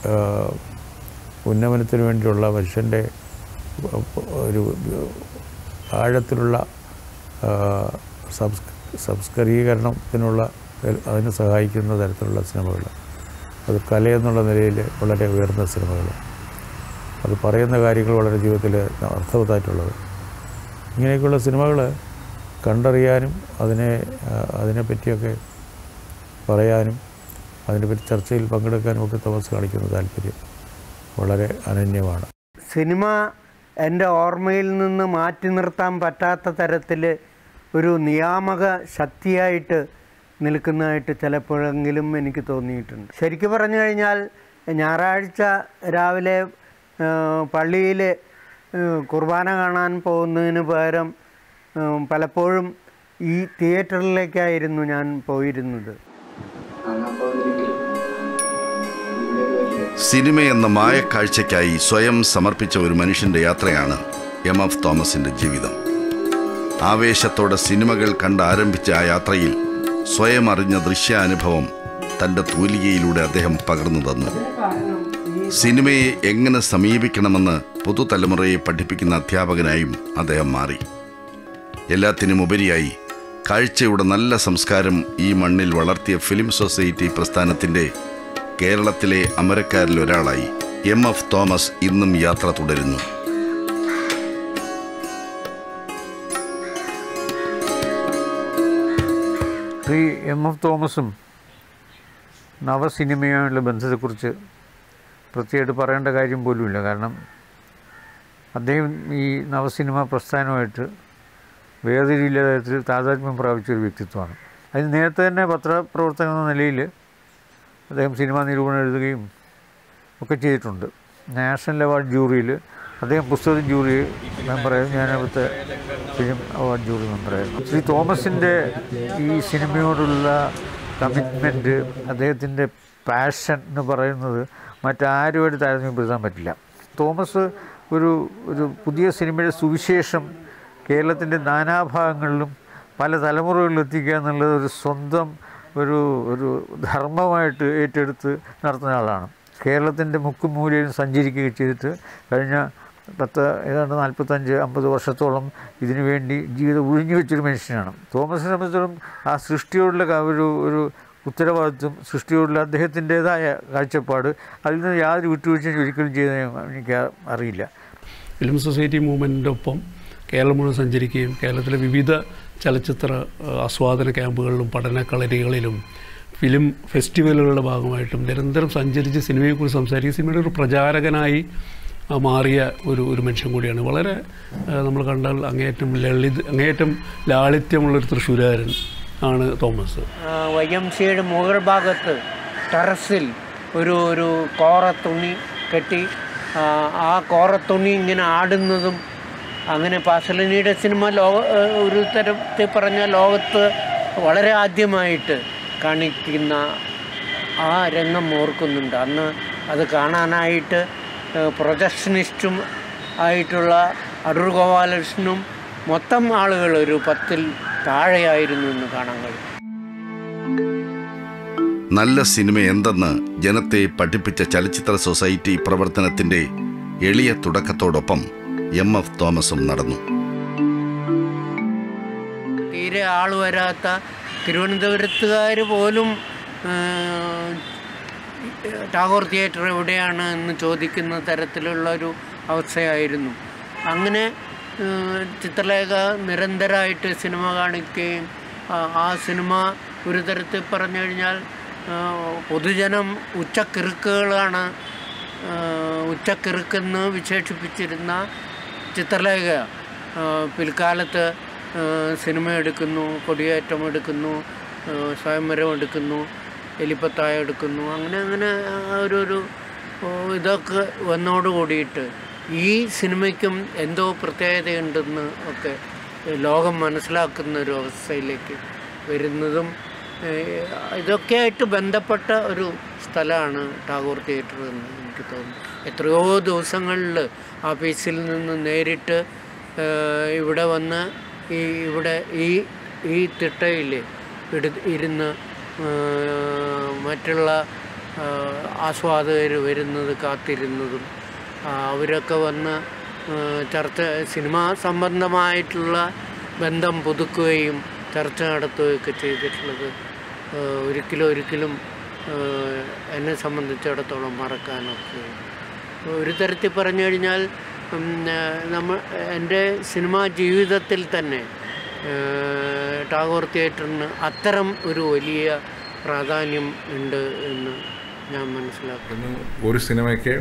ആ, ഉന്നമനത്തിന് വേണ്ടിയുള്ള മനുഷ്യൻ്റെ ഒരു ആഴത്തിലുള്ള ആ, സംസ് സംസ്കരീകരണത്തിനുള്ള അതിന് സഹായിക്കുന്ന തരത്തിലുള്ള സിനിമകൾ അത് കലയെന്നുള്ള നിലയിൽ വളരെ ഉയർന്ന സിനിമകൾ അത് പറയുന്ന കാര്യങ്ങൾ വളരെ ജീവിതത്തിൽ അർത്ഥവത്തായിട്ടുള്ളത് ഇങ്ങനെയൊക്കെയുള്ള സിനിമകൾ കണ്ടറിയാനും അതിനെ ആ, അതിനെപ്പറ്റിയൊക്കെ പറയാനും അതിനെപ്പറ്റി ചർച്ചയിൽ പങ്കെടുക്കാനും ഒക്കെ തോമസ് കാണിക്കുന്ന താല്പര്യം വളരെ അനന്യമാണ് സിനിമ എൻ്റെ ഓർമ്മയിൽ നിന്ന് മാറ്റി നിർത്താൻ പറ്റാത്ത തരത്തിൽ ഒരു നിയാമക ശക്തിയായിട്ട് നിൽക്കുന്നതായിട്ട് ചിലപ്പോഴെങ്കിലും എനിക്ക് തോന്നിയിട്ടുണ്ട് ശരിക്കും പറഞ്ഞു കഴിഞ്ഞാൽ ഞായറാഴ്ച രാവിലെ പള്ളിയിൽ കുർബാന കാണാൻ പോകുന്നതിന് പകരം ഏഹ്, പലപ്പോഴും ഈ തിയേറ്ററിലേക്കായിരുന്നു ഞാൻ പോയിരുന്നത് സിനിമ എന്ന മായക്കാഴ്ചയ്ക്കായി സ്വയം സമർപ്പിച്ച ഒരു മനുഷ്യന്റെ യാത്രയാണ് എം എഫ് തോമസിന്റെ ജീവിതം ആവേശത്തോടെ സിനിമകൾ കണ്ട് ആരംഭിച്ച ആ യാത്രയിൽ സ്വയം അറിഞ്ഞ ദൃശ്യാനുഭവം തൻ്റെ തൂലികയിലൂടെ അദ്ദേഹം പകർന്നു തന്നു സിനിമയെ എങ്ങനെ സമീപിക്കണമെന്ന് പുതുതലമുറയെ പഠിപ്പിക്കുന്ന അധ്യാപകനായും അദ്ദേഹം മാറി എല്ലാത്തിനും ഉപരിയായി കാഴ്ചയുടെ നല്ല സംസ്കാരം ഈ മണ്ണിൽ വളർത്തിയ ഫിലിം സൊസൈറ്റി പ്രസ്ഥാനത്തിൻ്റെ കേരളത്തിലെ അമരക്കാരിൽ ഒരാളായി എം എഫ് തോമസ് ഇന്നും യാത്ര തുടരുന്നു ശ്രീ എം എഫ് തോമസും നവസിനിമയുമായുള്ള ബന്ധത്തെക്കുറിച്ച് പ്രത്യേകമായിട്ട് പറയേണ്ട കാര്യം പോലുമില്ല കാരണം അദ്ദേഹം ഈ നവസിനിമ പ്രസ്ഥാനമായിട്ട് വേദിയില്ലാത്ത തരത്തിൽ താതാത്മ്യം പ്രാപിച്ച ഒരു വ്യക്തിത്വമാണ് അതിന് നേരത്തെ തന്നെ പത്രപ്രവർത്തകൻ എന്ന നിലയിൽ അദ്ദേഹം സിനിമാ നിരൂപണം എഴുതുകയും ഒക്കെ ചെയ്തിട്ടുണ്ട് നാഷണൽ അവാർഡ് ജൂറിയിൽ അദ്ദേഹം പുസ്തക ജൂറി മെമ്പറായിരുന്നു ഞാൻ അവിടുത്തെ ഫിലിം അവാർഡ് ജൂറി മെമ്പറായിരുന്നു ശ്രീ തോമസിൻ്റെ ഈ സിനിമയോടുള്ള കമ്മിറ്റ്മെൻറ്റ് അദ്ദേഹത്തിൻ്റെ പാഷൻ എന്ന് പറയുന്നത് മറ്റാരുമായിട്ട് താരതമ്യപ്പെടുത്താൻ പറ്റില്ല തോമസ് ഒരു ഒരു പുതിയ സിനിമയുടെ സുവിശേഷം കേരളത്തിൻ്റെ നാനാഭാഗങ്ങളിലും പല തലമുറകളിലും എത്തിക്കുക എന്നുള്ളത് ഒരു സ്വന്തം ഒരു ഒരു ധർമ്മമായിട്ട് ഏറ്റെടുത്ത് നടത്തുന്ന ആളാണ് കേരളത്തിൻ്റെ മുക്കും മൂലയിലും സഞ്ചരിക്കുകയും ചെയ്തിട്ട് കഴിഞ്ഞ പത്ത് ഏതാണ്ട് നാൽപ്പത്തഞ്ച് അമ്പത് വർഷത്തോളം ഇതിനു വേണ്ടി ജീവിതം ഒഴിഞ്ഞു വെച്ചൊരു മനുഷ്യനാണ് തോമസിനെ സംബന്ധിച്ചിടത്തോളം ആ സൃഷ്ടിയോടുള്ള ക- ഒരു ഒരു ഉത്തരവാദിത്വം സൃഷ്ടിയോടുള്ള അദ്ദേഹത്തിൻ്റെതായ കാഴ്ചപ്പാട് അതിൽ നിന്ന് യാതൊരു വിട്ടുവീഴ്ചയും ഒരിക്കലും ചെയ്തത് എനിക്ക് അറിയില്ല ഫിലിം സൊസൈറ്റി മൂവ്മെൻറ്റിൻ്റെ ഒപ്പം കേരളം മുഴുവൻ സഞ്ചരിക്കുകയും കേരളത്തിലെ വിവിധ ചലച്ചിത്ര ആ, ആസ്വാദന ക്യാമ്പുകളിലും പഠന കളരികളിലും ഫിലിം ഫെസ്റ്റിവലുകളുടെ ഭാഗമായിട്ടും നിരന്തരം സഞ്ചരിച്ച് സിനിമയെക്കുറിച്ച് സംസാരിക്കുക സിനിമയുടെ ഒരു പ്രചാരകനായി ആ, മാറിയ ഒരു ഒരു മനുഷ്യൻ കൂടിയാണ് വളരെ ആ, നമ്മൾ കണ്ടാൽ അങ്ങേയറ്റം ലളിത് അങ്ങേയറ്റം ലാളിത്യമുള്ളൊരു തൃശ്ശൂരുകാരൻ ആണ് തോമസ് വൈ എം സിയുടെ മുകൾ ഭാഗത്ത് ടെറസിൽ ഒരു ഒരു കോറ തുണി കെട്ടി ആ, ആ കോറ തുണി ഇങ്ങനെ ആടുന്നതും അങ്ങനെ പാസലിനിയുടെ സിനിമ ലോക ഏഹ് ഒരു തരത്തിൽ പറഞ്ഞ ലോകത്ത് വളരെ ആദ്യമായിട്ട് കാണിക്കുന്ന ആ രംഗം ഓർക്കുന്നുണ്ട് അന്ന് അത് കാണാനായിട്ട് പ്രൊജക്ഷനിസ്റ്റും ആയിട്ടുള്ള അടൂർ ഗോപാലകൃഷ്ണനും മൊത്തം ആളുകൾ ഒരു പത്തിൽ താഴെയായിരുന്നു എന്ന് കാണാൻ കഴിയും നല്ല സിനിമ എന്തെന്ന് ജനത്തെ പഠിപ്പിച്ച ചലച്ചിത്ര സൊസൈറ്റി പ്രവർത്തനത്തിന്റെ എളിയ തുടക്കത്തോടൊപ്പം എം എഫ് തോമസും നടന്നു തീരെ ആൾ വരാത്ത തിരുവനന്തപുരത്തുകാർ പോലും ആ, ടാഗോർ തിയേറ്റർ എവിടെയാണ് എന്ന് ചോദിക്കുന്ന തരത്തിലുള്ള ഒരു അവസ്ഥയായിരുന്നു അങ്ങനെ ആ, ചിത്രലേഖ നിരന്തരമായിട്ട് സിനിമ കാണിക്കുകയും ആ, ആ സിനിമ ഒരു തരത്തിൽ പറഞ്ഞു കഴിഞ്ഞാൽ ആ, പൊതുജനം ഉച്ചക്കിറുക്കുകളാണ് ആ, ഉച്ചക്കിറുക്കെന്ന് വിശേഷിപ്പിച്ചിരുന്ന ചിത്രലേഖ ആ, പിൽക്കാലത്ത് ആ, സിനിമ എടുക്കുന്നു കൊടിയേറ്റം എടുക്കുന്നു ആ, സ്വയംവരം എടുക്കുന്നു എലിപ്പത്തായ എടുക്കുന്നു അങ്ങനെ അങ്ങനെ ആ ഒരു ഒരു ഓ, ഇതൊക്കെ വന്നോട് കൂടിയിട്ട് ഈ സിനിമയ്ക്കും എന്തോ പ്രത്യേകതയുണ്ടെന്ന് ഒക്കെ ലോകം മനസ്സിലാക്കുന്ന ഒരു അവസ്ഥയിലേക്ക് വരുന്നതും ഏഹ്, ഇതൊക്കെയായിട്ട് ബന്ധപ്പെട്ട ഒരു സ്ഥലമാണ് ടാഗോർ തിയേറ്റർ എന്ന് എനിക്ക് തോന്നുന്നു എത്രയോ ദിവസങ്ങളിൽ ഓഫീസിൽ നിന്ന് നേരിട്ട് ഏഹ്, ഇവിടെ വന്ന് ഈ ഇവിടെ ഈ ഈ തിട്ടയിൽ ഇട ഇരുന്ന് ഏഹ്, മറ്റുള്ള ആസ്വാദകർ വരുന്നത് കാത്തിരുന്നതും ആ, അവരൊക്കെ വന്ന് ആ, ചർച്ച സിനിമാ സംബന്ധമായിട്ടുള്ള ബന്ധം പുതുക്കുകയും ചർച്ച നടത്തുകയൊക്കെ ചെയ്തിട്ടുള്ളത് ആ, ഒരിക്കലും ഒരിക്കലും ആ, എന്നെ സംബന്ധിച്ചിടത്തോളം മറക്കാനൊക്കെ ഒരു തരത്തിൽ പറഞ്ഞു കഴിഞ്ഞാൽ ഉം, ആ, നമ്മ എൻ്റെ സിനിമാ ജീവിതത്തിൽ തന്നെ ആ, ടാഗോർ തിയേറ്ററിന് അത്തരം ഒരു വലിയ പ്രാധാന്യം ഉണ്ട് എന്ന് ഞാൻ മനസ്സിലാക്കുന്നു ഒരു സിനിമയ്ക്ക്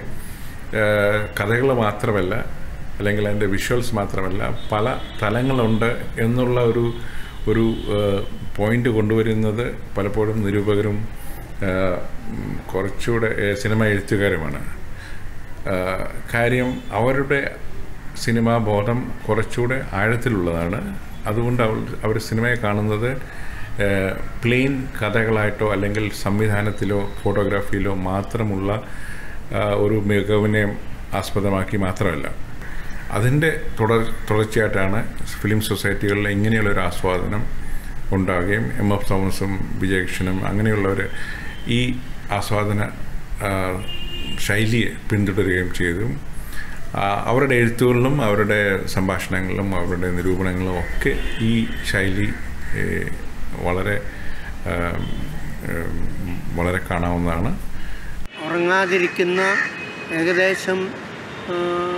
കഥകൾ മാത്രമല്ല അല്ലെങ്കിൽ അതിൻ്റെ വിഷ്വൽസ് മാത്രമല്ല പല തലങ്ങളുണ്ട് എന്നുള്ള ഒരു ഒരു പോയിന്റ് കൊണ്ടുവരുന്നത് പലപ്പോഴും നിരൂപകരും ആ, ഉം, കുറച്ചുകൂടെ ഏ, സിനിമ എഴുത്തുകാരുമാണ് ആ, കാര്യം അവരുടെ സിനിമാ ബോധം കുറച്ചുകൂടെ ആഴത്തിലുള്ളതാണ് അതുകൊണ്ട് അവർ അവർ സിനിമയെ കാണുന്നത് പ്ലെയിൻ കഥകളായിട്ടോ അല്ലെങ്കിൽ സംവിധാനത്തിലോ ഫോട്ടോഗ്രാഫിയിലോ മാത്രമുള്ള ആ, ഒരു മികവിനെ ആസ്പദമാക്കി മാത്രമല്ല അതിൻ്റെ തുടർ തുടർച്ചയായിട്ടാണ് ഫിലിം സൊസൈറ്റികളിൽ ഇങ്ങനെയുള്ള ഒരു ആസ്വാദനം ഉണ്ടാകുകയും എം എഫ് തോമസും വിജയകൃഷ്ണനും അങ്ങനെയുള്ളവർ ഈ ആസ്വാദന ആ, ശൈലിയെ പിന്തുടരുകയും ചെയ്തു ആ, അവരുടെ എഴുത്തുകളിലും അവരുടെ സംഭാഷണങ്ങളിലും അവരുടെ നിരൂപണങ്ങളിലും ഒക്കെ ഈ ശൈലി ഏ, വളരെ ആ, ഉം, വളരെ കാണാവുന്നതാണ് ഉറങ്ങാതിരിക്കുന്ന ഏകദേശം ആ,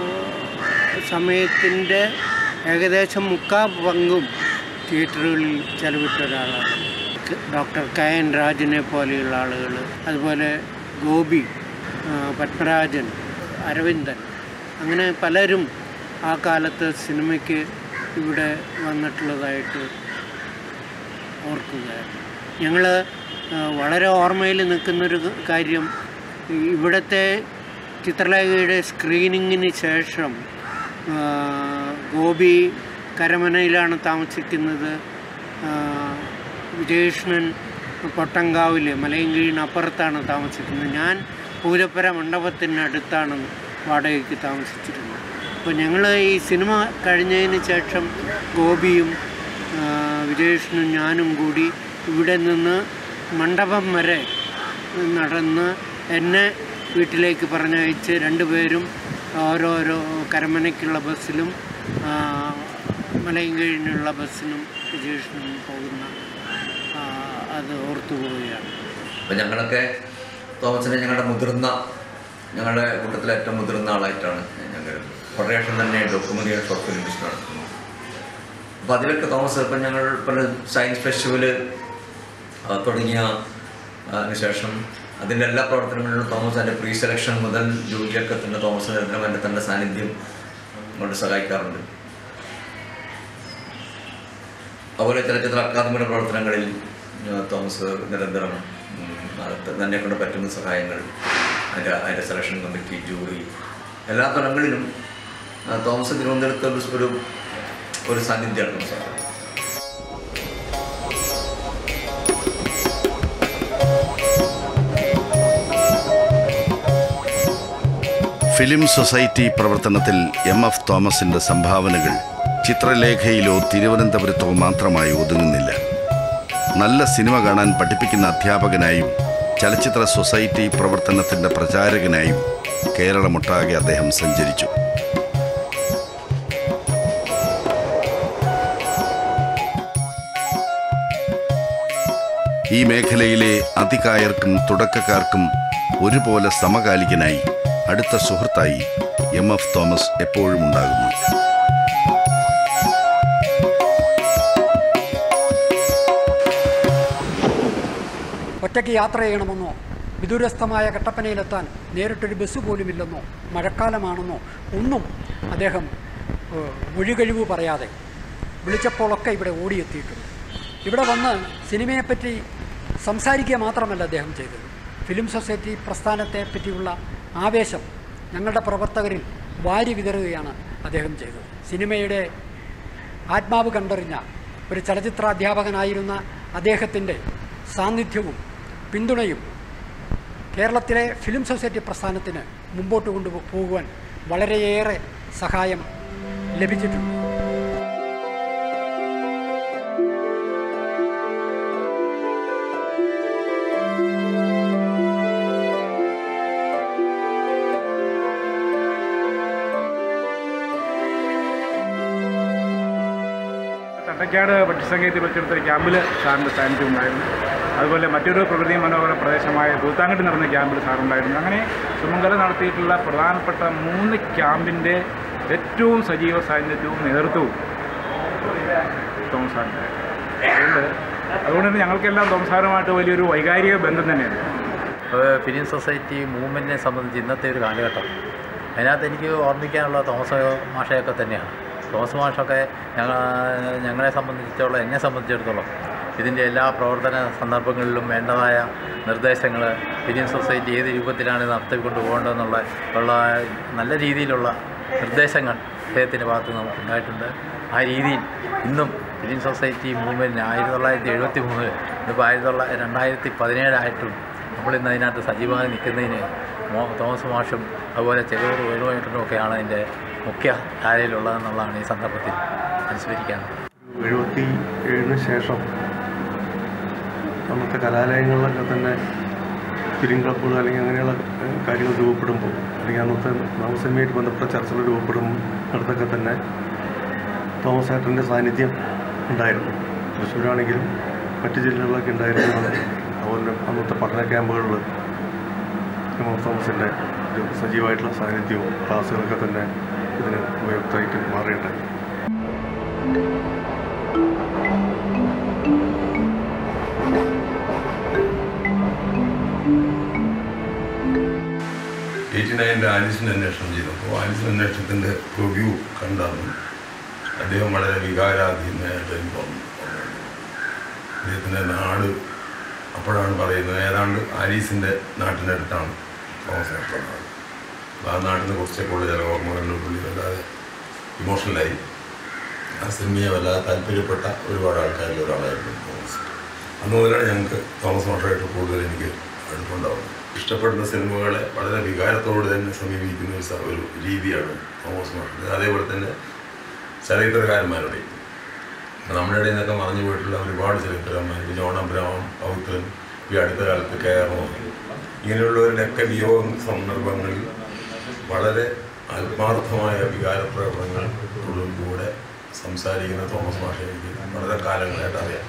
സമയത്തിൻ്റെ ഏകദേശം മുക്കാ പങ്കും തിയേറ്ററുകളിൽ ചെലവിട്ട ഒരാളാണ് ക- ഡോക്ടർ കയൻ രാജിനെ പോലെയുള്ള ആളുകൾ അതുപോലെ ഗോപി ആ, പത്മരാജൻ അരവിന്ദൻ അങ്ങനെ പലരും ആ കാലത്ത് സിനിമയ്ക്ക് ഇവിടെ വന്നിട്ടുള്ളതായിട്ട് ഓർക്കുകയാണ് ഞങ്ങൾ വളരെ ഓർമ്മയിൽ നിൽക്കുന്നൊരു കാര്യം ഈ ഇവിടുത്തെ ചിത്രലേഖയുടെ സ്ക്രീനിങ്ങിന് ശേഷം ആ, ഗോപി കരമനയിലാണ് താമസിക്കുന്നത് ആ, വിജയകൃഷ്ണൻ പൊട്ടങ്കാവിൽ മലയങ്കീഴിന് അപ്പുറത്താണ് താമസിക്കുന്നത് ഞാൻ പൂരപ്പുര മണ്ഡപത്തിനടുത്താണ് വാടകയ്ക്ക് താമസിച്ചിരുന്നത് അപ്പോൾ ഞങ്ങൾ ഈ സിനിമ കഴിഞ്ഞതിന് ശേഷം ഗോപിയും ആ, വിജയകൃഷ്ണനും ഞാനും കൂടി ഇവിടെ നിന്ന് മണ്ഡപം വരെ നടന്ന് എന്നെ വീട്ടിലേക്ക് പറഞ്ഞയച്ച് രണ്ടുപേരും ഓരോരോ കരമനയ്ക്കുള്ള ബസ്സിലും ആ, മലയങ്കഴിനുള്ള ബസ്സിനും വിജയകൃഷ്ണനും പോകുന്ന ആ, അത് ഓർത്തു പോവുകയാണ് അപ്പം ഞങ്ങളൊക്കെ തോമസിനെ ഞങ്ങളുടെ മുതിർന്ന ഞങ്ങളുടെ കൂട്ടത്തിലെ ഏറ്റവും മുതിർന്ന ആളായിട്ടാണ് ഞങ്ങൾ കുറേ വർഷം തന്നെ ഡോക്യുമെൻ്ററി ഷോർട്ട് ഫിലിംസ് നടത്തുന്നു അപ്പോൾ അതിലൊക്കെ തോമസ് ഇപ്പം ഞങ്ങൾ പല സയൻസ് ഫെസ്റ്റിവൽ തുടങ്ങിയ ആ, അതിന് ശേഷം അതിൻ്റെ എല്ലാ പ്രവർത്തനങ്ങളിലും തോമസ് അതിൻ്റെ പ്രീ സെലക്ഷൻ മുതൽ ജോലിയൊക്കെ തന്നെ തോമസ് നിരന്തരം എൻ്റെ തൻ്റെ സാന്നിധ്യം കൊണ്ട് സഹായിക്കാറുണ്ട് അതുപോലെ ചലച്ചിത്ര അക്കാദമിയുടെ പ്രവർത്തനങ്ങളിൽ ആ, തോമസ് നിരന്തരം ഉം, അത് തന്നെ കൊണ്ട് പറ്റുന്ന സഹായങ്ങൾ അതിൻ്റെ അതിൻ്റെ സെലക്ഷൻ കമ്മിറ്റി ജൂറി എല്ലാ തലങ്ങളിലും ആ, തോമസ് തിരുവനന്തപുരത്ത് ഒരു ഒരു ഒരു സാന്നിധ്യമാണ് സാർ ഫിലിം സൊസൈറ്റി പ്രവർത്തനത്തിൽ എം എഫ് തോമസിന്റെ സംഭാവനകൾ ചിത്രലേഖയിലോ തിരുവനന്തപുരത്തോ മാത്രമായി ഒതുങ്ങുന്നില്ല നല്ല സിനിമ കാണാൻ പഠിപ്പിക്കുന്ന അധ്യാപകനായും ചലച്ചിത്ര സൊസൈറ്റി പ്രവർത്തനത്തിന്റെ പ്രചാരകനായും കേരളമൊട്ടാകെ അദ്ദേഹം സഞ്ചരിച്ചു ഈ മേഖലയിലെ അതികായർക്കും തുടക്കക്കാർക്കും ഒരുപോലെ സമകാലികനായി അടുത്ത സുഹൃത്തായി എം എഫ് തോമസ് എപ്പോഴും ഉണ്ടാകുന്നു ഒറ്റയ്ക്ക് യാത്ര ചെയ്യണമെന്നോ വിദൂരസ്ഥമായ കട്ടപ്പനയിലെത്താൻ നേരിട്ടൊരു ബസ് പോലുമില്ലെന്നോ മഴക്കാലമാണെന്നോ ഒന്നും അദ്ദേഹം ഏഹ്, ഒഴികഴിവ് പറയാതെ വിളിച്ചപ്പോഴൊക്കെ ഇവിടെ ഓടിയെത്തിയിട്ടുണ്ട് ഇവിടെ വന്ന് സിനിമയെപ്പറ്റി സംസാരിക്കുക മാത്രമല്ല അദ്ദേഹം ചെയ്തത് ഫിലിം സൊസൈറ്റി പ്രസ്ഥാനത്തെ പറ്റിയുള്ള ആവേശം ഞങ്ങളുടെ പ്രവർത്തകരിൽ വാരി വിതറുകയാണ് അദ്ദേഹം ചെയ്തത് സിനിമയുടെ ആത്മാവ് കണ്ടറിഞ്ഞ ഒരു ചലച്ചിത്ര അധ്യാപകനായിരുന്ന അദ്ദേഹത്തിൻ്റെ സാന്നിധ്യവും പിന്തുണയും കേരളത്തിലെ ഫിലിം സൊസൈറ്റി പ്രസ്ഥാനത്തിന് മുമ്പോട്ട് കൊണ്ടുപോകുവാൻ വളരെയേറെ സഹായം ലഭിച്ചിട്ടുണ്ട് തട്ടക്കാട് പക്ഷിസംഗീതത്തിൽ വെച്ചെടുത്ത ഒരു ക്യാമ്പിൽ സാറിൻ്റെ സാന്നിധ്യം ഉണ്ടായിരുന്നു അതുപോലെ മറ്റൊരു പ്രകൃതി മനോഹര പ്രദേശമായ തൂത്താങ്കട്ട് നടന്ന ക്യാമ്പിൽ സാറുണ്ടായിരുന്നു അങ്ങനെ സുമംഗല നടത്തിയിട്ടുള്ള പ്രധാനപ്പെട്ട മൂന്ന് ക്യാമ്പിൻ്റെ ഏറ്റവും സജീവ സാന്നിധ്യവും നേതൃത്വവും തോമസ് സാറിൻ്റെ അതുകൊണ്ട് അതുകൊണ്ട് തന്നെ ഞങ്ങൾക്കെല്ലാം തോമസ് സാറുമായിട്ട് വലിയൊരു വൈകാരിക ബന്ധം തന്നെയാണ് ഫിലിം സൊസൈറ്റി മൂവ്മെൻറ്റിനെ സംബന്ധിച്ച് ഇന്നത്തെ ഒരു കാലഘട്ടം അതിനകത്ത് എനിക്ക് ഓർമ്മിക്കാനുള്ള തോമസ് മാഷയൊക്കെ തന്നെയാണ് തോമസ് മാഷൊക്കെ ഞങ്ങൾ ഞങ്ങളെ സംബന്ധിച്ചിടത്തോളം എന്നെ സംബന്ധിച്ചിടത്തോളം ഇതിൻ്റെ എല്ലാ പ്രവർത്തന സന്ദർഭങ്ങളിലും വേണ്ടതായ നിർദ്ദേശങ്ങൾ ഫിലിം സൊസൈറ്റി ഏത് രൂപത്തിലാണ് നടത്തിക്കൊണ്ട് പോകേണ്ടതെന്നുള്ള ഉള്ള നല്ല രീതിയിലുള്ള നിർദ്ദേശങ്ങൾ അദ്ദേഹത്തിൻ്റെ ഭാഗത്ത് നിന്ന് നമുക്ക് ഉണ്ടായിട്ടുണ്ട് ആ രീതിയിൽ ഇന്നും ഫിലിം സൊസൈറ്റി മൂവ്മെൻറ്റിന് ആയിരത്തി തൊള്ളായിരത്തി എഴുപത്തി മൂന്ന് ഇതിപ്പോൾ ആയിരത്തി തൊള്ളായിരത്തി രണ്ടായിരത്തി പതിനേഴായിട്ടും നമ്മളിന്ന് അതിനകത്ത് സജീവമായി നിൽക്കുന്നതിന് മോ തോമസ് മാഷും അതുപോലെ ചെറുതൂർ വേണുമായിട്ടും ഒക്കെയാണ് അതിൻ്റെ മുഖ്യ ധാരയിലുള്ളതെന്നുള്ളതാണ് ഈ സന്ദർഭത്തിൽ അനുസ്മരിക്കാനുള്ളത് എഴുപത്തി ഏഴിന് ശേഷം അന്നത്തെ കലാലയങ്ങളിലൊക്കെ തന്നെ ഫിലിം ക്ലബ്ബുകൾ അല്ലെങ്കിൽ അങ്ങനെയുള്ള ഏഹ്, കാര്യങ്ങൾ രൂപപ്പെടുമ്പോൾ അല്ലെങ്കിൽ അന്നത്തെ നവസിനിമയായിട്ട് ബന്ധപ്പെട്ട ചർച്ചകൾ രൂപപ്പെടും അടുത്തൊക്കെ തന്നെ തോമസ് ഏട്ടൻ്റെ സാന്നിധ്യം ഉണ്ടായിരുന്നു തൃശ്ശൂരാണെങ്കിലും മറ്റ് ജില്ലകളിലൊക്കെ ഉണ്ടായിരുന്നു അതുപോലെ അന്നത്തെ പഠന ക്യാമ്പുകളിൽ എം എഫ് തോമസിൻ്റെ ഒരു സജീവമായിട്ടുള്ള സാന്നിധ്യവും ക്ലാസ്സുകളൊക്കെ തന്നെ ഇതിന് ഉപയുക്തമായിട്ട് മാറിയിട്ടുണ്ടായിരുന്നു എയ്റ്റി നയനിൽ ആലിസിന് അന്വേഷണം ചെയ്തു അപ്പോൾ ആലിസിന് അന്വേഷണത്തിൻ്റെ റിവ്യൂ കണ്ടറിഞ്ഞു അദ്ദേഹം വളരെ വികാരാധീനമായിട്ട് എനിക്ക് തോന്നുന്നു അദ്ദേഹത്തിൻ്റെ നാട് അപ്പോഴാണ് പറയുന്നത് ഏതാണ്ട് ആലീസിൻ്റെ നാട്ടിനടുത്താണ് തോമസ് ഏട്ടൻ്റെ നാട് അപ്പോൾ ആ നാട്ടിനെ കുറിച്ചൊക്കെ ഉള്ള ചില ഓർമ്മകളിൽ പുള്ളി വല്ലാതെ ഇമോഷണലായി ആ സിനിമയെ വല്ലാതെ താല്പര്യപ്പെട്ട ഒരുപാട് ആൾക്കാരിൽ ഒരാളായിരുന്നു തോമസ് അന്ന് മുതലാണ് ഞങ്ങൾക്ക് തോമസ് മാഷായിട്ട് കൂടുതൽ എനിക്ക് അടുപ്പുണ്ടാവുന്നത് ഇഷ്ടപ്പെടുന്ന സിനിമകളെ വളരെ വികാരത്തോട് തന്നെ സമീപിക്കുന്ന ഒരു സ- ഒരു രീതിയാണ് തോമസ് മാഷ് അതേപോലെ തന്നെ ചരിത്രകാരന്മാരുടെയും ഇപ്പം നമ്മുടെ ഇടയിൽ നിന്നൊക്കെ മറഞ്ഞു പോയിട്ടുള്ള ഒരുപാട് ചരിത്രകാരന്മാർ ഇപ്പോൾ ജോൺ അബ്രഹാം പൗത്രൻ ഈ അടുത്ത കാലത്ത് കയറണോ ഇങ്ങനെയുള്ളവരുടെയൊക്കെ വിയോഗ സന്ദർഭങ്ങളിൽ വളരെ ആത്മാർത്ഥമായ വികാരപ്രകടനങ്ങളോടും കൂടെ സംസാരിക്കുന്ന തോമസ് മാഷ എനിക്ക് വളരെ കാലങ്ങളായിട്ട് അറിയാം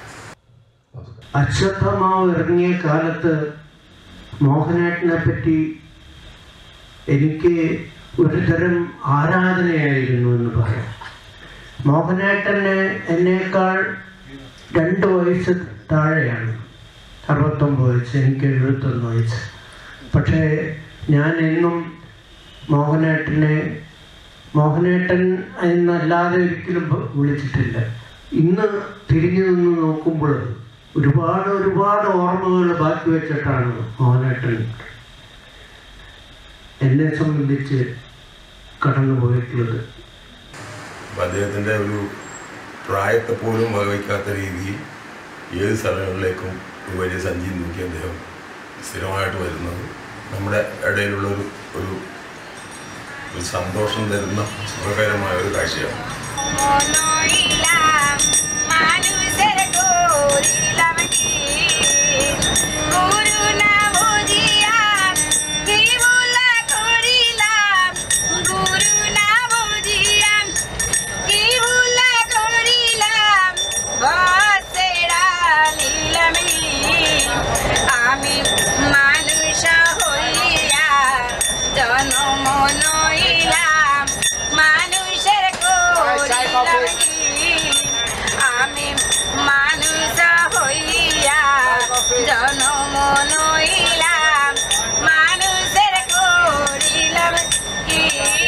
അശ്വത്ഥമാവ് ഇറങ്ങിയ കാലത്ത് മോഹനേട്ടനെ പറ്റി എനിക്ക് ഒരുതരം ആരാധനയായിരുന്നു എന്ന് പറയാം മോഹനേട്ടന് എന്നേക്കാൾ രണ്ട് വയസ്സ് താഴെയാണ് അറുപത്തൊമ്പത് വയസ്സ് എനിക്ക് എഴുപത്തൊന്ന് വയസ്സ് പക്ഷേ ഞാൻ എന്നും മോഹനേട്ടനെ മോഹനേട്ടൻ എന്നല്ലാതെ ഒരിക്കലും ബ- വിളിച്ചിട്ടില്ല ഇന്ന് തിരിഞ്ഞു നിന്ന് നോക്കുമ്പോൾ ഒരുപാട് ഒരുപാട് ഓർമ്മകൾ ബാക്കി വെച്ചിട്ടാണ് മോഹനേട്ടൻ എന്നെ സംബന്ധിച്ച് കടന്നു പോയിട്ടുള്ളത് അപ്പം അദ്ദേഹത്തിൻ്റെ ഒരു പ്രായത്തെ പോലും വകവയ്ക്കാത്ത രീതിയിൽ ഏത് സ്ഥലങ്ങളിലേക്കും ഒരു വലിയ സഞ്ചി നോക്കി അദ്ദേഹം സ്ഥിരമായിട്ട് വരുന്നത് നമ്മുടെ ഇടയിലുള്ള ഒരു ഒരു ഒരു സന്തോഷം തരുന്ന സുഖകരമായ ഒരു കാഴ്ചയാണ് আমি মানুষ হইয়া জন্ম নইলাম মানুষের করিলাম কি? আমি মানুষ হইয়া জন্ম নইলাম মানুষের করিলাম কি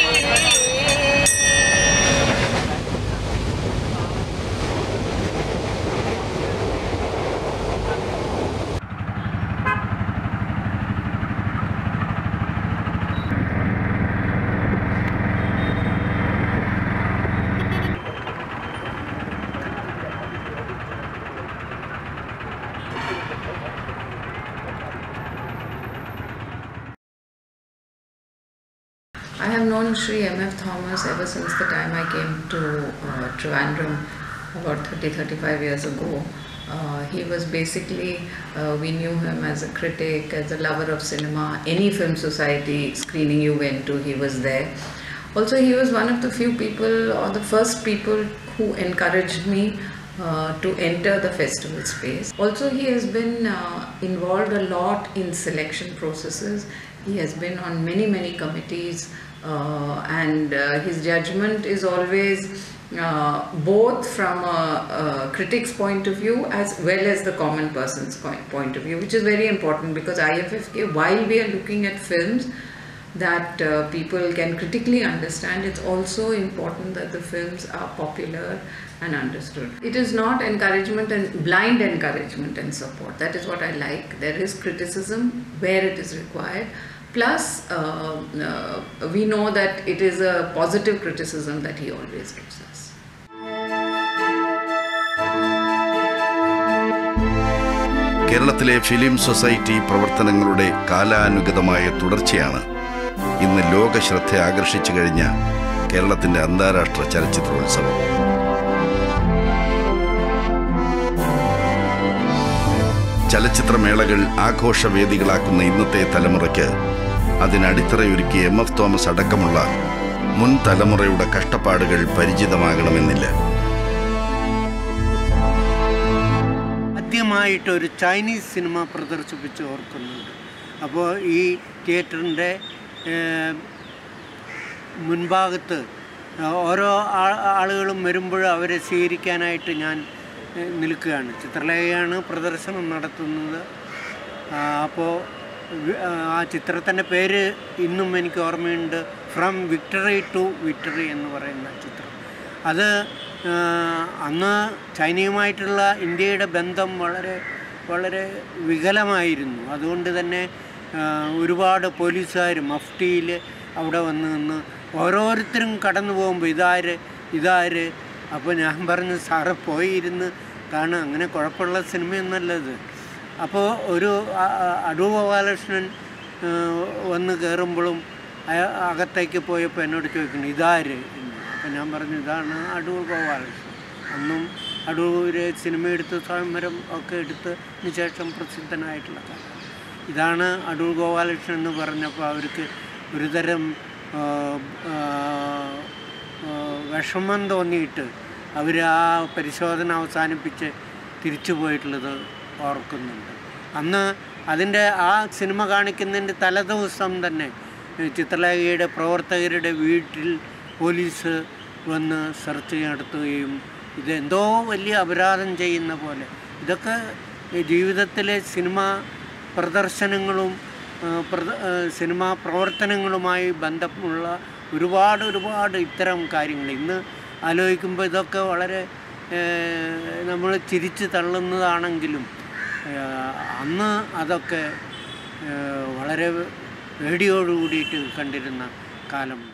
I have known Sri M.F. Thomas ever since the time I came to uh, Trivandrum about 30 35 years ago. Uh, he was basically, uh, we knew him as a critic, as a lover of cinema. Any film society screening you went to, he was there. Also, he was one of the few people or the first people who encouraged me uh, to enter the festival space. Also, he has been uh, involved a lot in selection processes. He has been on many, many committees, uh, and uh, his judgment is always uh, both from a, a critic's point of view as well as the common person's point point of view, which is very important because IFFK, while we are looking at films, that uh, people can critically understand, it's also important that the films are popular and understood. It is not encouragement and blind encouragement and support. That is what I like. There is criticism where it is required. Plus, uh, uh, we know that it is a positive criticism that he always gives us. കേരളത്തിലെ film society പ്രവർത്തനങ്ങളുടെ കാലാനുഗതമായ തുടർച്ചയാണ് ഇന്ന് ലോക ശ്രദ്ധ ആകർഷിച്ചു കഴിഞ്ഞ കേരളത്തിന്റെ അന്താരാഷ്ട്ര ചലച്ചിത്രോത്സവം ചലച്ചിത്രമേളകൾ ആഘോഷവേദികളാക്കുന്ന ഇന്നത്തെ തലമുറയ്ക്ക് അതിനടിത്തറയൊരുക്കിയ എം എഫ് തോമസ് അടക്കമുള്ള മുൻ തലമുറയുടെ കഷ്ടപ്പാടുകൾ പരിചിതമാകണമെന്നില്ല ആദ്യമായിട്ട് ഒരു ചൈനീസ് സിനിമ പ്രദർശിപ്പിച്ച് ഓർക്കുന്നുണ്ട് അപ്പോൾ ഈ തിയേറ്ററിൻ്റെ മുൻഭാഗത്ത് ഓരോ ആ- ആളുകളും വരുമ്പോൾ അവരെ സ്വീകരിക്കാനായിട്ട് ഞാൻ ഏഹ്, നിൽക്കുകയാണ് ചിത്രലേഖയാണ് പ്രദർശനം നടത്തുന്നത് അപ്പോൾ ആ ചിത്രത്തിൻ്റെ പേര് ഇന്നും എനിക്ക് ഓർമ്മയുണ്ട് ഫ്രം വിക്ടറി ടു വിക്ടറി എന്ന് പറയുന്ന ചിത്രം അത് ആ, അന്ന് ചൈനയുമായിട്ടുള്ള ഇന്ത്യയുടെ ബന്ധം വളരെ വളരെ വികലമായിരുന്നു അതുകൊണ്ട് തന്നെ ആ, ഒരുപാട് പോലീസുകാർ മഫ്റ്റിയിൽ അവിടെ വന്ന് നിന്ന് ഓരോരുത്തരും കടന്നു പോകുമ്പോൾ ഇതാര് ഇതാര് അപ്പോൾ ഞാൻ പറഞ്ഞു സാറ് പോയി ഇരുന്ന് കാണുക അങ്ങനെ കുഴപ്പമുള്ള സിനിമയൊന്നല്ലത് അപ്പോൾ ഒരു ആ- ആ- അടൂർ ഗോപാലകൃഷ്ണൻ ആ, വന്ന് കയറുമ്പോഴും അയ- അകത്തേക്ക് പോയപ്പോൾ എന്നോട് ചോദിക്കുന്നു ഇതാര് എന്ന് അപ്പം ഞാൻ പറഞ്ഞു ഇതാണ് അടൂർ ഗോപാലകൃഷ്ണൻ അന്നും അടൂര് സിനിമ എടുത്ത് സ്വയംവരം ഒക്കെ എടുത്തതിന് ശേഷം പ്രസിദ്ധനായിട്ടുള്ള കാലം ഇതാണ് അടൂർ ഗോപാലകൃഷ്ണൻ എന്ന് പറഞ്ഞപ്പോൾ അവർക്ക് ഒരുതരം ആ, ആ, ആ, വിഷമം തോന്നിയിട്ട് അവർ ആ പരിശോധന അവസാനിപ്പിച്ച് തിരിച്ചു പോയിട്ടുള്ളത് ഓർക്കുന്നുണ്ട് അന്ന് അതിൻ്റെ ആ സിനിമ കാണിക്കുന്നതിൻ്റെ തലേദിവസം തന്നെ ഏ, ചിത്രലേഖയുടെ പ്രവർത്തകരുടെ വീട്ടിൽ പോലീസ് വന്ന് സെർച്ച് നടത്തുകയും ഇത് എന്തോ വലിയ അപരാധം ചെയ്യുന്ന പോലെ ഇതൊക്കെ ഈ ജീവിതത്തിലെ സിനിമ പ്രദർശനങ്ങളും ആ, പ്രദ- ആ, സിനിമാ പ്രവർത്തനങ്ങളുമായി ബന്ധമുള്ള ഒരുപാട് ഒരുപാട് ഇത്തരം കാര്യങ്ങൾ ഇന്ന് ആലോചിക്കുമ്പോൾ ഇതൊക്കെ വളരെ നമ്മൾ ചിരിച്ച് തള്ളുന്നതാണെങ്കിലും ആ, അന്ന് അതൊക്കെ ആ, വളരെ പേടിയോട് കൂടിയിട്ട് കണ്ടിരുന്ന കാലമുണ്ട്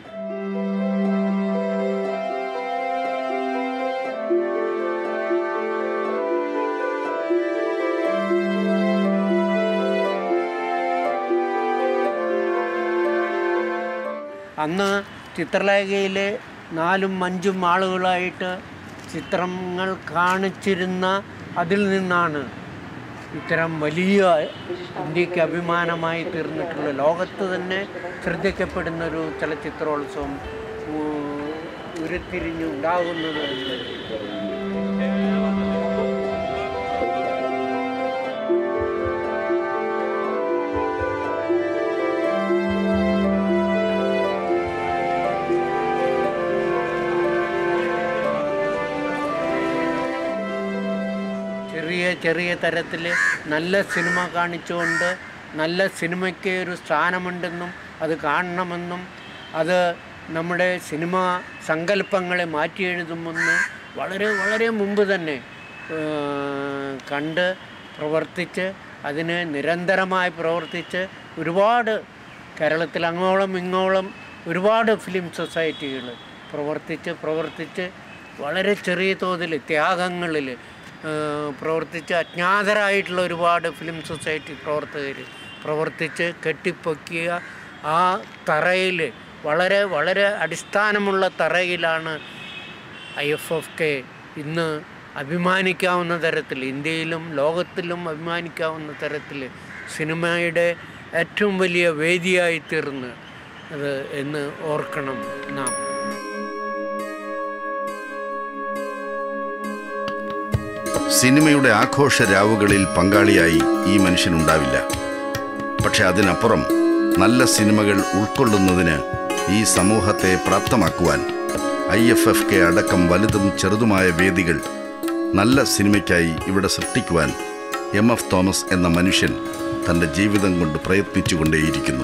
അന്ന് ചിത്രലേഖയിലെ നാലും അഞ്ചും ആളുകളായിട്ട് ചിത്രങ്ങൾ കാണിച്ചിരുന്ന അതിൽ നിന്നാണ് ഇത്തരം വലിയ ഇന്ത്യക്ക് അഭിമാനമായി തീർന്നിട്ടുള്ള ലോകത്ത് തന്നെ ശ്രദ്ധിക്കപ്പെടുന്ന ഒരു ചലച്ചിത്രോത്സവം ഉ- ഉരുത്തിരിഞ്ഞുണ്ടാകുന്നത് ചെറിയ ചെറിയ തരത്തിൽ നല്ല സിനിമ കാണിച്ചുകൊണ്ട് നല്ല സിനിമയ്ക്ക് ഒരു സ്ഥാനമുണ്ടെന്നും അത് കാണണമെന്നും അത് നമ്മുടെ സിനിമ സങ്കല്പങ്ങളെ മാറ്റി എഴുതുമെന്ന് വളരെ വളരെ മുമ്പ് തന്നെ ആ, കണ്ട് പ്രവർത്തിച്ച് അതിന് നിരന്തരമായി പ്രവർത്തിച്ച് ഒരുപാട് കേരളത്തിൽ അങ്ങോളം ഇങ്ങോളം ഒരുപാട് ഫിലിം സൊസൈറ്റികൾ പ്രവർത്തിച്ച് പ്രവർത്തിച്ച് വളരെ ചെറിയ തോതിൽ ത്യാഗങ്ങളിൽ പ്രവർത്തിച്ച് അജ്ഞാതരായിട്ടുള്ള ഒരുപാട് ഫിലിം സൊസൈറ്റി പ്രവർത്തകർ പ്രവർത്തിച്ച് കെട്ടിപ്പൊക്കിയ ആ തറയിൽ വളരെ വളരെ അടിസ്ഥാനമുള്ള തറയിലാണ് ഐ എഫ് എഫ് കെ ഇന്ന് അഭിമാനിക്കാവുന്ന തരത്തിൽ ഇന്ത്യയിലും ലോകത്തിലും അഭിമാനിക്കാവുന്ന തരത്തിൽ സിനിമയുടെ ഏറ്റവും വലിയ വേദിയായി തീർന്ന് അത് എന്ന് ഓർക്കണം നാം സിനിമയുടെ ആഘോഷ രാവുകളിൽ പങ്കാളിയായി ഈ മനുഷ്യനുണ്ടാവില്ല പക്ഷെ അതിനപ്പുറം നല്ല സിനിമകൾ ഉൾക്കൊള്ളുന്നതിന് ഈ സമൂഹത്തെ പ്രാപ്തമാക്കുവാൻ ഐ എഫ് എഫ് കെ അടക്കം വലുതും ചെറുതുമായ വേദികൾ നല്ല സിനിമയ്ക്കായി ഇവിടെ സൃഷ്ടിക്കുവാൻ എം എഫ് തോമസ് എന്ന മനുഷ്യൻ തൻ്റെ ജീവിതം കൊണ്ട് പ്രയത്നിച്ചുകൊണ്ടേയിരിക്കുന്നു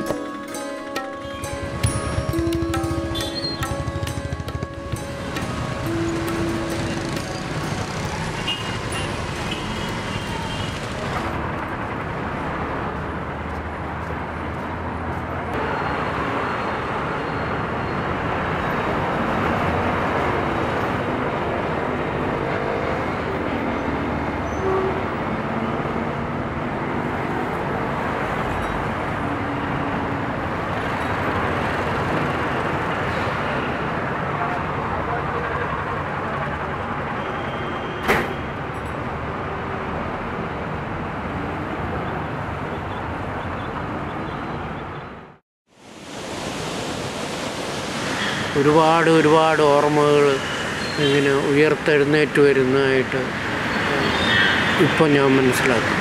ഒരുപാട് ഒരുപാട് ഓർമ്മകൾ ഇങ്ങനെ ഉയർത്തെഴുന്നേറ്റ് വരുന്നതായിട്ട് ഇപ്പം ഞാൻ മനസ്സിലാക്കുന്നു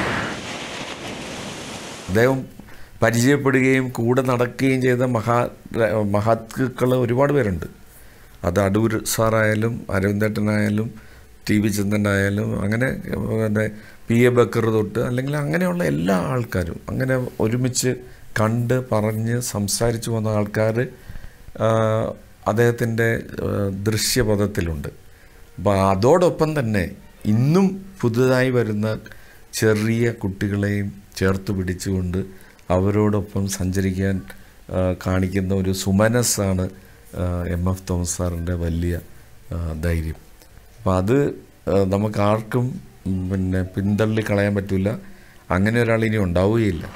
അദ്ദേഹം പരിചയപ്പെടുകയും കൂടെ നടക്കുകയും ചെയ്ത മഹാ മഹാത്മാക്കൾ ഒരുപാട് പേരുണ്ട് അത് അടൂർ സാറായാലും അരവിന്ദേട്ടനായാലും ടി വി ചന്ദ്രനായാലും അങ്ങനെ പിന്നെ പി എ ബക്കർ തൊട്ട് അല്ലെങ്കിൽ അങ്ങനെയുള്ള എല്ലാ ആൾക്കാരും അങ്ങനെ ഒരുമിച്ച് കണ്ട് പറഞ്ഞ് സംസാരിച്ചു വന്ന ആൾക്കാർ അദ്ദേഹത്തിൻ്റെ ദൃശ്യപഥത്തിലുണ്ട് അപ്പോൾ അതോടൊപ്പം തന്നെ ഇന്നും പുതുതായി വരുന്ന ചെറിയ കുട്ടികളെയും ചേർത്ത് പിടിച്ചുകൊണ്ട് അവരോടൊപ്പം സഞ്ചരിക്കാൻ ആ, കാണിക്കുന്ന ഒരു സുമനസ്സാണ് ആ, എം എഫ് തോമസ് സാറിൻ്റെ വലിയ ആ, ധൈര്യം അപ്പോൾ അത് ആ, നമുക്ക് ആർക്കും ഉം, പിന്നെ പിന്തള്ളി കളയാൻ പറ്റില്ല അങ്ങനെ ഒരാൾ ഇനി ഉണ്ടാവുകയില്ല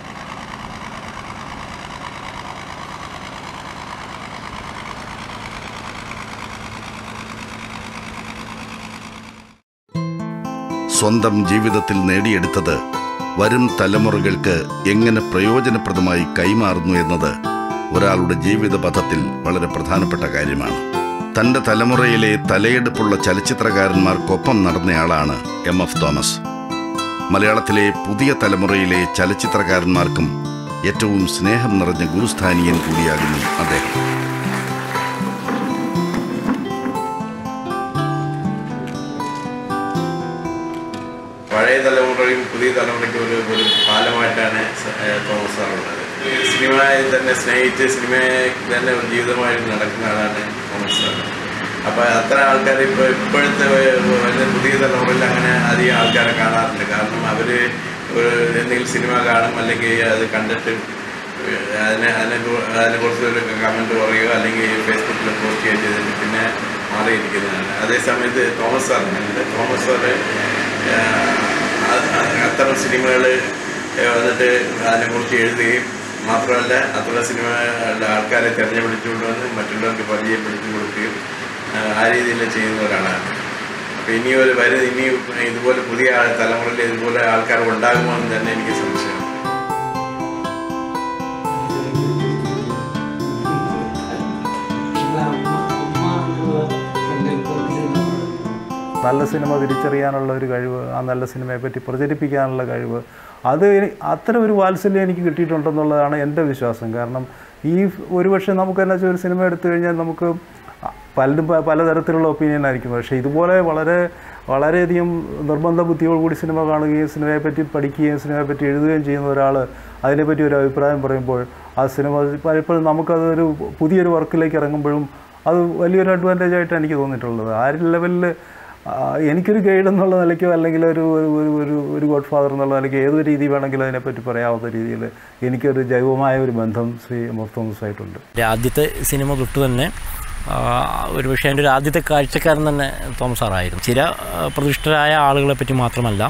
സ്വന്തം ജീവിതത്തിൽ നേടിയെടുത്തത് വരും തലമുറകൾക്ക് എങ്ങനെ പ്രയോജനപ്രദമായി കൈമാറുന്നു എന്നത് ഒരാളുടെ ജീവിത പഥത്തിൽ വളരെ പ്രധാനപ്പെട്ട കാര്യമാണ് തൻ്റെ തലമുറയിലെ തലയെടുപ്പുള്ള ചലച്ചിത്രകാരന്മാർക്കൊപ്പം നടന്നയാളാണ് എം എഫ് തോമസ് മലയാളത്തിലെ പുതിയ തലമുറയിലെ ചലച്ചിത്രകാരന്മാർക്കും ഏറ്റവും സ്നേഹം നിറഞ്ഞ ഗുരുസ്ഥാനീയൻ കൂടിയാകുന്നു അദ്ദേഹം പഴയ തലമുറയും പുതിയ തലമുറയ്ക്കും ഒരു ഒരു പാലമായിട്ടാണ് സ- ഏഹ് തോമസ് സാറുള്ളത് സിനിമയെ തന്നെ സ്നേഹിച്ച് സിനിമയെ തന്നെ ഒരു ജീവിതമായിട്ട് നടക്കുന്ന ആളാണ് തോമസ് സാർ അപ്പോൾ അത്ര ആൾക്കാർ ഇപ്പോൾ ഇപ്പോഴത്തെ വരുന്ന പുതിയ തലമുറയിൽ അങ്ങനെ അധികം ആൾക്കാരെ കാണാറില്ല കാരണം അവർ എന്തെങ്കിലും സിനിമ കാണും അല്ലെങ്കിൽ അത് കണ്ടിട്ട് ഏഹ് അതിനെ അതിനെ കു- അതിനെക്കുറിച്ച് ഒരു കമൻറ്റ് പറയുകയോ അല്ലെങ്കിൽ ഫേസ്ബുക്കിൽ പോസ്റ്റ് ചെയ്യുകയോ ചെയ്തിട്ട് പിന്നെ മാറിയിരിക്കുന്നതാണ് അതേസമയത്ത് തോമസ് സാറിനുണ്ട് തോമസ് സാറ് അത്തരം സിനിമകൾ വന്നിട്ട് അതിനെക്കുറിച്ച് എഴുതുകയും മാത്രമല്ല അത്തരം സിനിമകളുടെ ആൾക്കാരെ തിരഞ്ഞുപിടിച്ചുകൊണ്ട് വന്ന് മറ്റുള്ളവർക്ക് പരിചയപ്പെടുത്തി കൊടുക്കുകയും ആ, ആ രീതിയിൽ ചെയ്യുന്ന ഒരാളാണ് അപ്പോൾ ഇനി ഒരു വരും ഇനി ഇതുപോലെ പുതിയ ആൾ- തലമുറയിൽ ഇതുപോലെ ആൾക്കാർ ഉണ്ടാകുമോ എന്ന് തന്നെ എനിക്ക് സംശയം നല്ല സിനിമ തിരിച്ചറിയാനുള്ള ഒരു കഴിവ് ആ നല്ല സിനിമയെ പറ്റി പ്രചരിപ്പിക്കാനുള്ള കഴിവ് അത് എനി- അത്തരം ഒരു വാത്സല്യം എനിക്ക് കിട്ടിയിട്ടുണ്ടെന്നുള്ളതാണ് എൻ്റെ വിശ്വാസം കാരണം ഈ ഒരുപക്ഷെ നമുക്ക് എന്നാ വെച്ചാൽ ഒരു സിനിമ എടുത്തു കഴിഞ്ഞാൽ നമുക്ക് പലരും പ- പലതരത്തിലുള്ള ഒപ്പീനിയൻ ആയിരിക്കും പക്ഷേ ഇതുപോലെ വളരെ വളരെയധികം നിർബന്ധ ബുദ്ധിയോടുകൂടി സിനിമ കാണുകയും സിനിമയെ പറ്റി പഠിക്കുകയും സിനിമയെ പറ്റി എഴുതുകയും ചെയ്യുന്ന ഒരാൾ അതിനെപ്പറ്റി ഒരു അഭിപ്രായം പറയുമ്പോൾ ആ സിനിമ പലപ്പോഴും നമുക്കതൊരു പുതിയൊരു വർക്കിലേക്ക് ഇറങ്ങുമ്പോഴും അത് വലിയൊരു അഡ്വാൻറ്റേജ് ആയിട്ട് എനിക്ക് തോന്നിയിട്ടുള്ളത് ആ ഒരു ലെവലിൽ എനിക്കൊരു ഗൈഡ് എന്നുള്ള നിലയ്ക്കോ അല്ലെങ്കിൽ ഒരു ഒരു ഒരു ഒരു ഒരു ഗോഡ് ഫാദർ എന്നുള്ള നിലയ്ക്ക് ഏതൊരു രീതി വേണമെങ്കിലും അതിനെപ്പറ്റി പറയാവുന്ന രീതിയിൽ എനിക്കൊരു ജൈവമായ ഒരു ബന്ധം ശ്രീ എം എഫ് തോമസ് ആയിട്ടുണ്ട് എൻ്റെ ആദ്യത്തെ സിനിമ തൊട്ട് തന്നെ ആ, ഒരു പക്ഷേ എൻ്റെ ഒരു ആദ്യത്തെ കാഴ്ചക്കാരൻ തന്നെ തോമസ് സാറായിരുന്നു ചില ആ, പ്രതിഷ്ഠരായ ആളുകളെ പറ്റി മാത്രമല്ല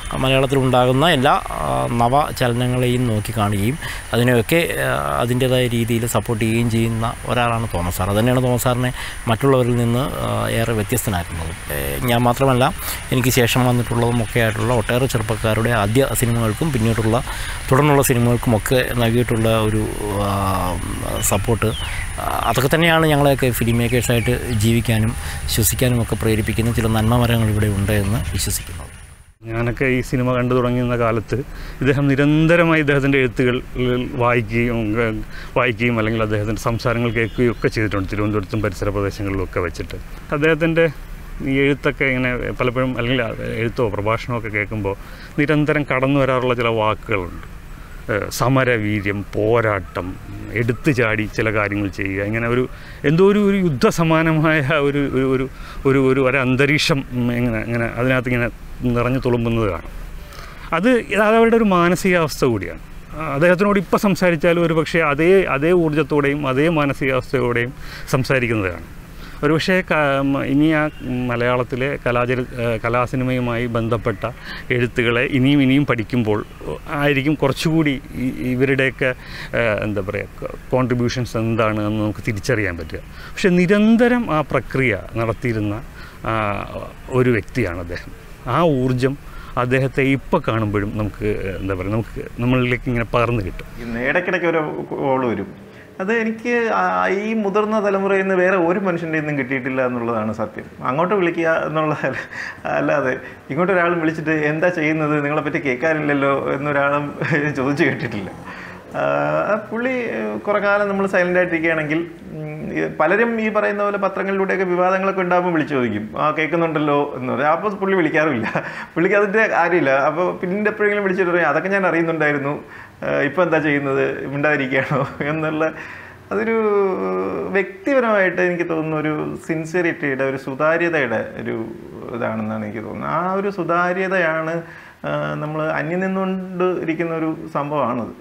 മലയാളത്തിലുണ്ടാകുന്ന എല്ലാ ആ, നവചലനങ്ങളെയും നോക്കി കാണുകയും അതിനെയൊക്കെ ആ, അതിൻ്റേതായ രീതിയിൽ സപ്പോർട്ട് ചെയ്യുകയും ചെയ്യുന്ന ഒരാളാണ് തോമസ് സാർ അതുതന്നെയാണ് തോമസ് സാറിനെ മറ്റുള്ളവരിൽ നിന്ന് ആ, ഏറെ വ്യത്യസ്തനാക്കുന്നത് ഏ, ഞാൻ മാത്രമല്ല എനിക്ക് ശേഷം വന്നിട്ടുള്ളതും ഒക്കെ ആയിട്ടുള്ള ഒട്ടേറെ ചെറുപ്പക്കാരുടെ ആദ്യ സിനിമകൾക്കും പിന്നീടുള്ള തുടർന്നുള്ള സിനിമകൾക്കുമൊക്കെ നൽകിയിട്ടുള്ള ഒരു ആ, സപ്പോർട്ട് ആ, അതൊക്കെ തന്നെയാണ് ഞങ്ങളെയൊക്കെ ഫിലിം മേക്കേഴ്സായിട്ട് ജീവിക്കാനും ശ്വസിക്കാനും ഒക്കെ പ്രേരിപ്പിക്കുന്ന ചില നന്മമരങ്ങൾ ഇവിടെ ഉണ്ട് എന്ന് വിശ്വസിക്കുന്നു ഞാനൊക്കെ ഈ സിനിമ കണ്ടു തുടങ്ങുന്ന കാലത്ത് ഇദ്ദേഹം നിരന്തരമായി ഇദ്ദേഹത്തിൻ്റെ എഴുത്തുകൾ വായിക്കുകയും ഏഹ്, വായിക്കുകയും അല്ലെങ്കിൽ അദ്ദേഹത്തിൻ്റെ സംസാരങ്ങൾ കേൾക്കുകയും ഒക്കെ ചെയ്തിട്ടുണ്ട് തിരുവനന്തപുരത്തും പരിസര പ്രദേശങ്ങളിലും ഒക്കെ വെച്ചിട്ട് അദ്ദേഹത്തിൻ്റെ ഈ എഴുത്തൊക്കെ ഇങ്ങനെ പലപ്പോഴും അല്ലെങ്കിൽ എഴുത്തോ പ്രഭാഷണമോ ഒക്കെ കേൾക്കുമ്പോൾ നിരന്തരം കടന്നു വരാറുള്ള ചില വാക്കുകളുണ്ട് ഏഹ്, സമരവീര്യം പോരാട്ടം എടുത്തു ചാടി ചില കാര്യങ്ങൾ ചെയ്യുക ഇങ്ങനെ ഒരു എന്തോ ഒരു ഒരു യുദ്ധസമാനമായ ഒരു ഒരു ഒരു ഒരു ഒരു ഒരു അന്തരീക്ഷം ഉം, ഇങ്ങനെ ഇങ്ങനെ അതിനകത്ത് ഇങ്ങനെ നിറഞ്ഞു തുളുമ്പുന്നത് കാണും അത് അത് അവരുടെ ഒരു മാനസികാവസ്ഥ കൂടിയാണ് ആ, അദ്ദേഹത്തിനോട് ഇപ്പോൾ സംസാരിച്ചാലും ഒരു പക്ഷേ അതേ അതേ ഊർജ്ജത്തോടെയും അതേ മാനസികാവസ്ഥയോടെയും സംസാരിക്കുന്നത് കാണും ഒരുപക്ഷെ ക- മ- ഇനി ആ മലയാളത്തിലെ കലാചര ഏഹ് കലാസിനിമയുമായി ബന്ധപ്പെട്ട എഴുത്തുകളെ ഇനിയും ഇനിയും പഠിക്കുമ്പോൾ ആയിരിക്കും കുറച്ചുകൂടി ഈ- ഇവരുടെയൊക്കെ ഏഹ് എന്താ പറയുക കോൺട്രിബ്യൂഷൻസ് എന്താണ് എന്ന് നമുക്ക് തിരിച്ചറിയാൻ പറ്റുക പക്ഷെ നിരന്തരം ആ പ്രക്രിയ നടത്തിയിരുന്ന ആ, ഒരു വ്യക്തിയാണ് അദ്ദേഹം ആ ഊർജം അദ്ദേഹത്തെ ഇപ്പോൾ കാണുമ്പോഴും നമുക്ക് എന്താ പറയുക നമുക്ക് നമ്മളിലേക്ക് ഇങ്ങനെ പകർന്നു കിട്ടും ഇന്ന് ഇടയ്ക്കിടയ്ക്ക് ഒരു കോൾ വരും അത് എനിക്ക് ആ- ഈ മുതിർന്ന തലമുറയിൽ നിന്ന് വേറെ ഒരു മനുഷ്യൻ്റെ നിന്നും കിട്ടിയിട്ടില്ല എന്നുള്ളതാണ് സത്യം അങ്ങോട്ട് വിളിക്കുക എന്നുള്ള അല്ലാതെ ഇങ്ങോട്ട് ഒരാളും വിളിച്ചിട്ട് എന്താ ചെയ്യുന്നത് നിങ്ങളെ പറ്റി കേൾക്കാനില്ലല്ലോ എന്നൊരാളും ചോദിച്ചു കേട്ടിട്ടില്ല ആ, ആ പുള്ളി കുറേ കാലം നമ്മൾ സൈലൻ്റ് ആയിട്ടിരിക്കുകയാണെങ്കിൽ ഉം, ഈ പലരും ഈ പറയുന്ന പോലെ പത്രങ്ങളിലൂടെയൊക്കെ വിവാദങ്ങളൊക്കെ ഉണ്ടാകുമ്പോൾ വിളിച്ചു ചോദിക്കും ആ കേൾക്കുന്നുണ്ടല്ലോ എന്ന് പറയും അപ്പോൾ പുള്ളി വിളിക്കാറുമില്ല പുള്ളിക്ക് അതിൻ്റെ കാര്യമില്ല അപ്പോൾ പിന്നീട് എപ്പോഴെങ്കിലും വിളിച്ചിട്ട് പറയും അതൊക്കെ ഞാൻ അറിയുന്നുണ്ടായിരുന്നു ഇപ്പം എന്താ ചെയ്യുന്നത് മിണ്ടാതിരിക്കുകയാണോ എന്നുള്ള അതൊരു വ്യക്തിപരമായിട്ട് എനിക്ക് തോന്നുന്ന ഒരു സിൻസിയറിറ്റിയുടെ ഒരു സുതാര്യതയുടെ ഒരു ഇതാണെന്നാണ് എനിക്ക് തോന്നുന്നത് ആ ഒരു സുതാര്യതയാണ് നമ്മൾ അന്യം നിന്നുകൊണ്ട് ഇരിക്കുന്ന ഒരു സംഭവമാണത്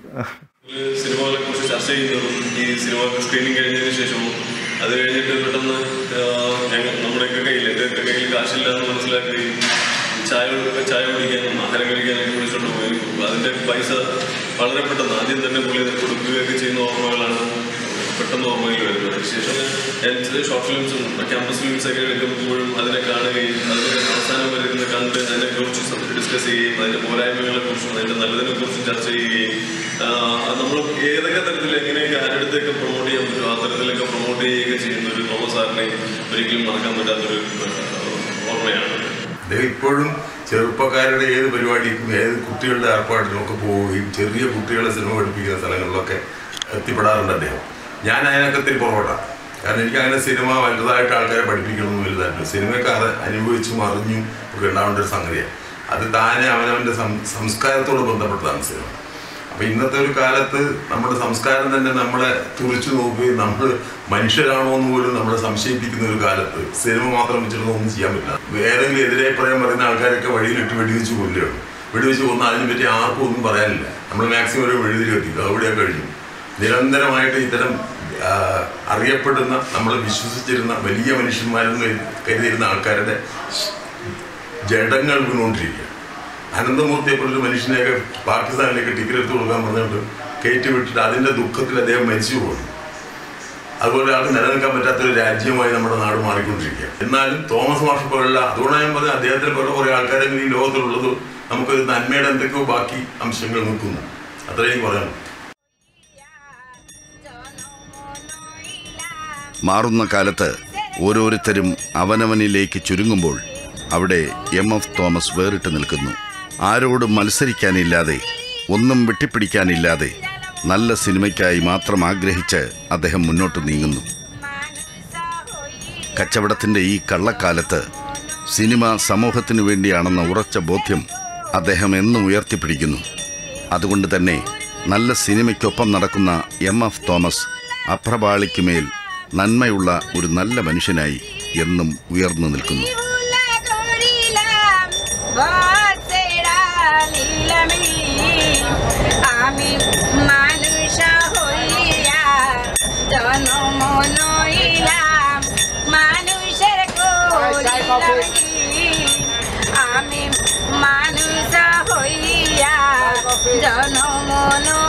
സിനിമകളെ കുറിച്ച് ചർച്ച ചെയ്യുന്നതും ഈ സിനിമ സ്ക്രീനിങ് കഴിഞ്ഞതിന് ശേഷവും അത് കഴിഞ്ഞിട്ട് പെട്ടെന്ന് ആഹ്, ഞങ്ങൾ നമ്മുടെയൊക്കെ കയ്യിൽ എൻ്റെയൊക്കെ കയ്യിൽ കാശില്ല എന്ന് മനസ്സിലാക്കുകയും ചായ ചായ കുടിക്കാനും ആഹാരം കഴിക്കാനൊക്കെ വിളിച്ചോണ്ട് പോയി അതിൻ്റെ പൈസ വളരെ പെട്ടെന്ന് ആദ്യം തന്നെ പുള്ളി അത് കൊടുക്കുകയൊക്കെ ചെയ്യുന്ന ഓർമ്മകളാണ് പെട്ടെന്ന് ഓർമ്മയിൽ വരുന്നത് അതിനുശേഷം ഞാൻ ചില ഷോർട്ട് ഫിലിംസും ക്യാമ്പസ് ഫിലിംസ് ഒക്കെ എടുക്കുമ്പോഴും അതിനെ കാണുകയും അതിൻ്റെ അവസാനം വരെ ഇരുന്ന് കണ്ട് അതിനെക്കുറിച്ച് ഡിസ്കസ് ചെയ്യുകയും അതിൻ്റെ പോരായ്മകളെ കുറിച്ചും അതിൻ്റെ നല്ലതിനെ കുറിച്ചും ചർച്ച ചെയ്യുകയും ആഹ് നമ്മൾ ഏതൊക്കെ തരത്തിൽ എങ്ങനെയൊക്കെ ആരുടെയൊക്കെ പ്രൊമോട്ട് ചെയ്യാൻ പറ്റും ആ തരത്തിലൊക്കെ പ്രൊമോട്ട് ചെയ്യുകയൊക്കെ ചെയ്യുന്ന ഒരു തോമസ് സാറിനെ ഒരിക്കലും മറക്കാൻ പറ്റാത്തൊരു ആഹ്, ഓർമ്മയാണ് അദ്ദേഹം ഇപ്പോഴും ചെറുപ്പക്കാരുടെ ഏത് പരിപാടിക്കും ഏത് കുട്ടികളുടെ ഏർപ്പാടിനും ഒക്കെ പോവുകയും ചെറിയ കുട്ടികളെ സിനിമ പഠിപ്പിക്കുന്ന സ്ഥലങ്ങളിലൊക്കെ എത്തിപ്പെടാറുണ്ട് അദ്ദേഹം ഞാൻ അതിനൊക്കെ ഇത്തിരി പുറകോട്ടാണ് കാരണം എനിക്ക് അങ്ങനെ സിനിമ വലുതായിട്ട് ആൾക്കാരെ പഠിപ്പിക്കണമെന്ന് വലുതായിട്ട് സിനിമയൊക്കെ അത് അനുഭവിച്ചും അറിഞ്ഞും ഒക്കെ ഉണ്ടാവേണ്ട ഒരു സംഗതിയാണ് അത് താനെ അവനവൻ്റെ സം സംസ്കാരത്തോട് ബന്ധപ്പെട്ടതാണ് സിനിമ അപ്പൊ ഇന്നത്തെ ഒരു കാലത്ത് നമ്മുടെ സംസ്കാരം തന്നെ നമ്മളെ തുറിച്ചു നോക്കുകയും നമ്മൾ മനുഷ്യരാണോ എന്ന് പോലും നമ്മളെ സംശയിപ്പിക്കുന്ന ഒരു കാലത്ത് സിനിമ മാത്രം വെച്ചിട്ടൊന്നും ഒന്നും ചെയ്യാൻ പറ്റില്ല ഏതെങ്കിലും എതിരെ പറയാൻ പറയുന്ന ആൾക്കാരൊക്കെ വഴിയിലിട്ട് വെടിവെച്ച് കൊല്ലുകയാണ് വെടിവെച്ച് കൊന്ന അതിനെ പറ്റി ആർക്കും ഒന്നും പറയാനില്ല നമ്മൾ മാക്സിമം ഒരു വെഴുതിരി കത്തിക്കും അവിടെ കഴിഞ്ഞു നിരന്തരമായിട്ട് ഇത്തരം ആ, അറിയപ്പെടുന്ന നമ്മൾ വിശ്വസിച്ചിരുന്ന വലിയ മനുഷ്യന്മാരെന്ന് കരുതി- കരുതിയിരുന്ന ആൾക്കാരുടെ ജഡങ്ങൾ വീണുകൊണ്ടിരിക്കുക അനന്തമൂർത്തിയെ പോലൊരു മനുഷ്യനെയൊക്കെ പാകിസ്ഥാനിലേക്ക് ടിക്കറ്റ് എടുത്ത് കൊടുക്കാൻ പറഞ്ഞിട്ട് കയറ്റി വിട്ടിട്ട് അതിൻ്റെ ദുഃഖത്തിൽ അദ്ദേഹം മരിച്ചു പോയി അതുപോലെ ആൾക്ക് നിലനിൽക്കാൻ പറ്റാത്തൊരു രാജ്യമായി നമ്മുടെ നാട് മാറിക്കൊണ്ടിരിക്കുക എന്നാലും തോമസ് മാഷ് പോലുള്ള അതുകൊണ്ടാണ് ഞാൻ പറഞ്ഞത് അദ്ദേഹത്തെ പോലെ കുറേ ആൾക്കാരെങ്കിലും ഈ ലോകത്തിലുള്ളത് നമുക്കൊരു നന്മയുടെ എന്തൊക്കെയോ ബാക്കി അംശങ്ങൾ നിൽക്കുന്നു അത്രേ എനിക്ക് പറയാനുള്ളൂ മാറുന്ന കാലത്ത് ഓരോരുത്തരും അവനവനിലേക്ക് ചുരുങ്ങുമ്പോൾ അവിടെ എം എഫ് തോമസ് വേറിട്ട് നിൽക്കുന്നു ആരോടും മത്സരിക്കാനില്ലാതെ ഒന്നും വെട്ടിപ്പിടിക്കാനില്ലാതെ നല്ല സിനിമയ്ക്കായി മാത്രം ആഗ്രഹിച്ച് അദ്ദേഹം മുന്നോട്ട് നീങ്ങുന്നു കച്ചവടത്തിൻ്റെ ഈ കള്ളക്കാലത്ത് സിനിമ സമൂഹത്തിനു വേണ്ടിയാണെന്ന ഉറച്ച ബോധ്യം അദ്ദേഹം എന്നും ഉയർത്തിപ്പിടിക്കുന്നു അതുകൊണ്ട് തന്നെ നല്ല സിനിമയ്ക്കൊപ്പം നടക്കുന്ന എം എഫ് തോമസ് അപ്രപാളിക്കുമേൽ നന്മയുള്ള ഒരു നല്ല മനുഷ്യനായി എന്നും ഉയർന്നു നിൽക്കുന്നു আমি মানুষ হইয়া জন্ম নইলাম মানুষের করিলাম কি? আমি মানুষ জনম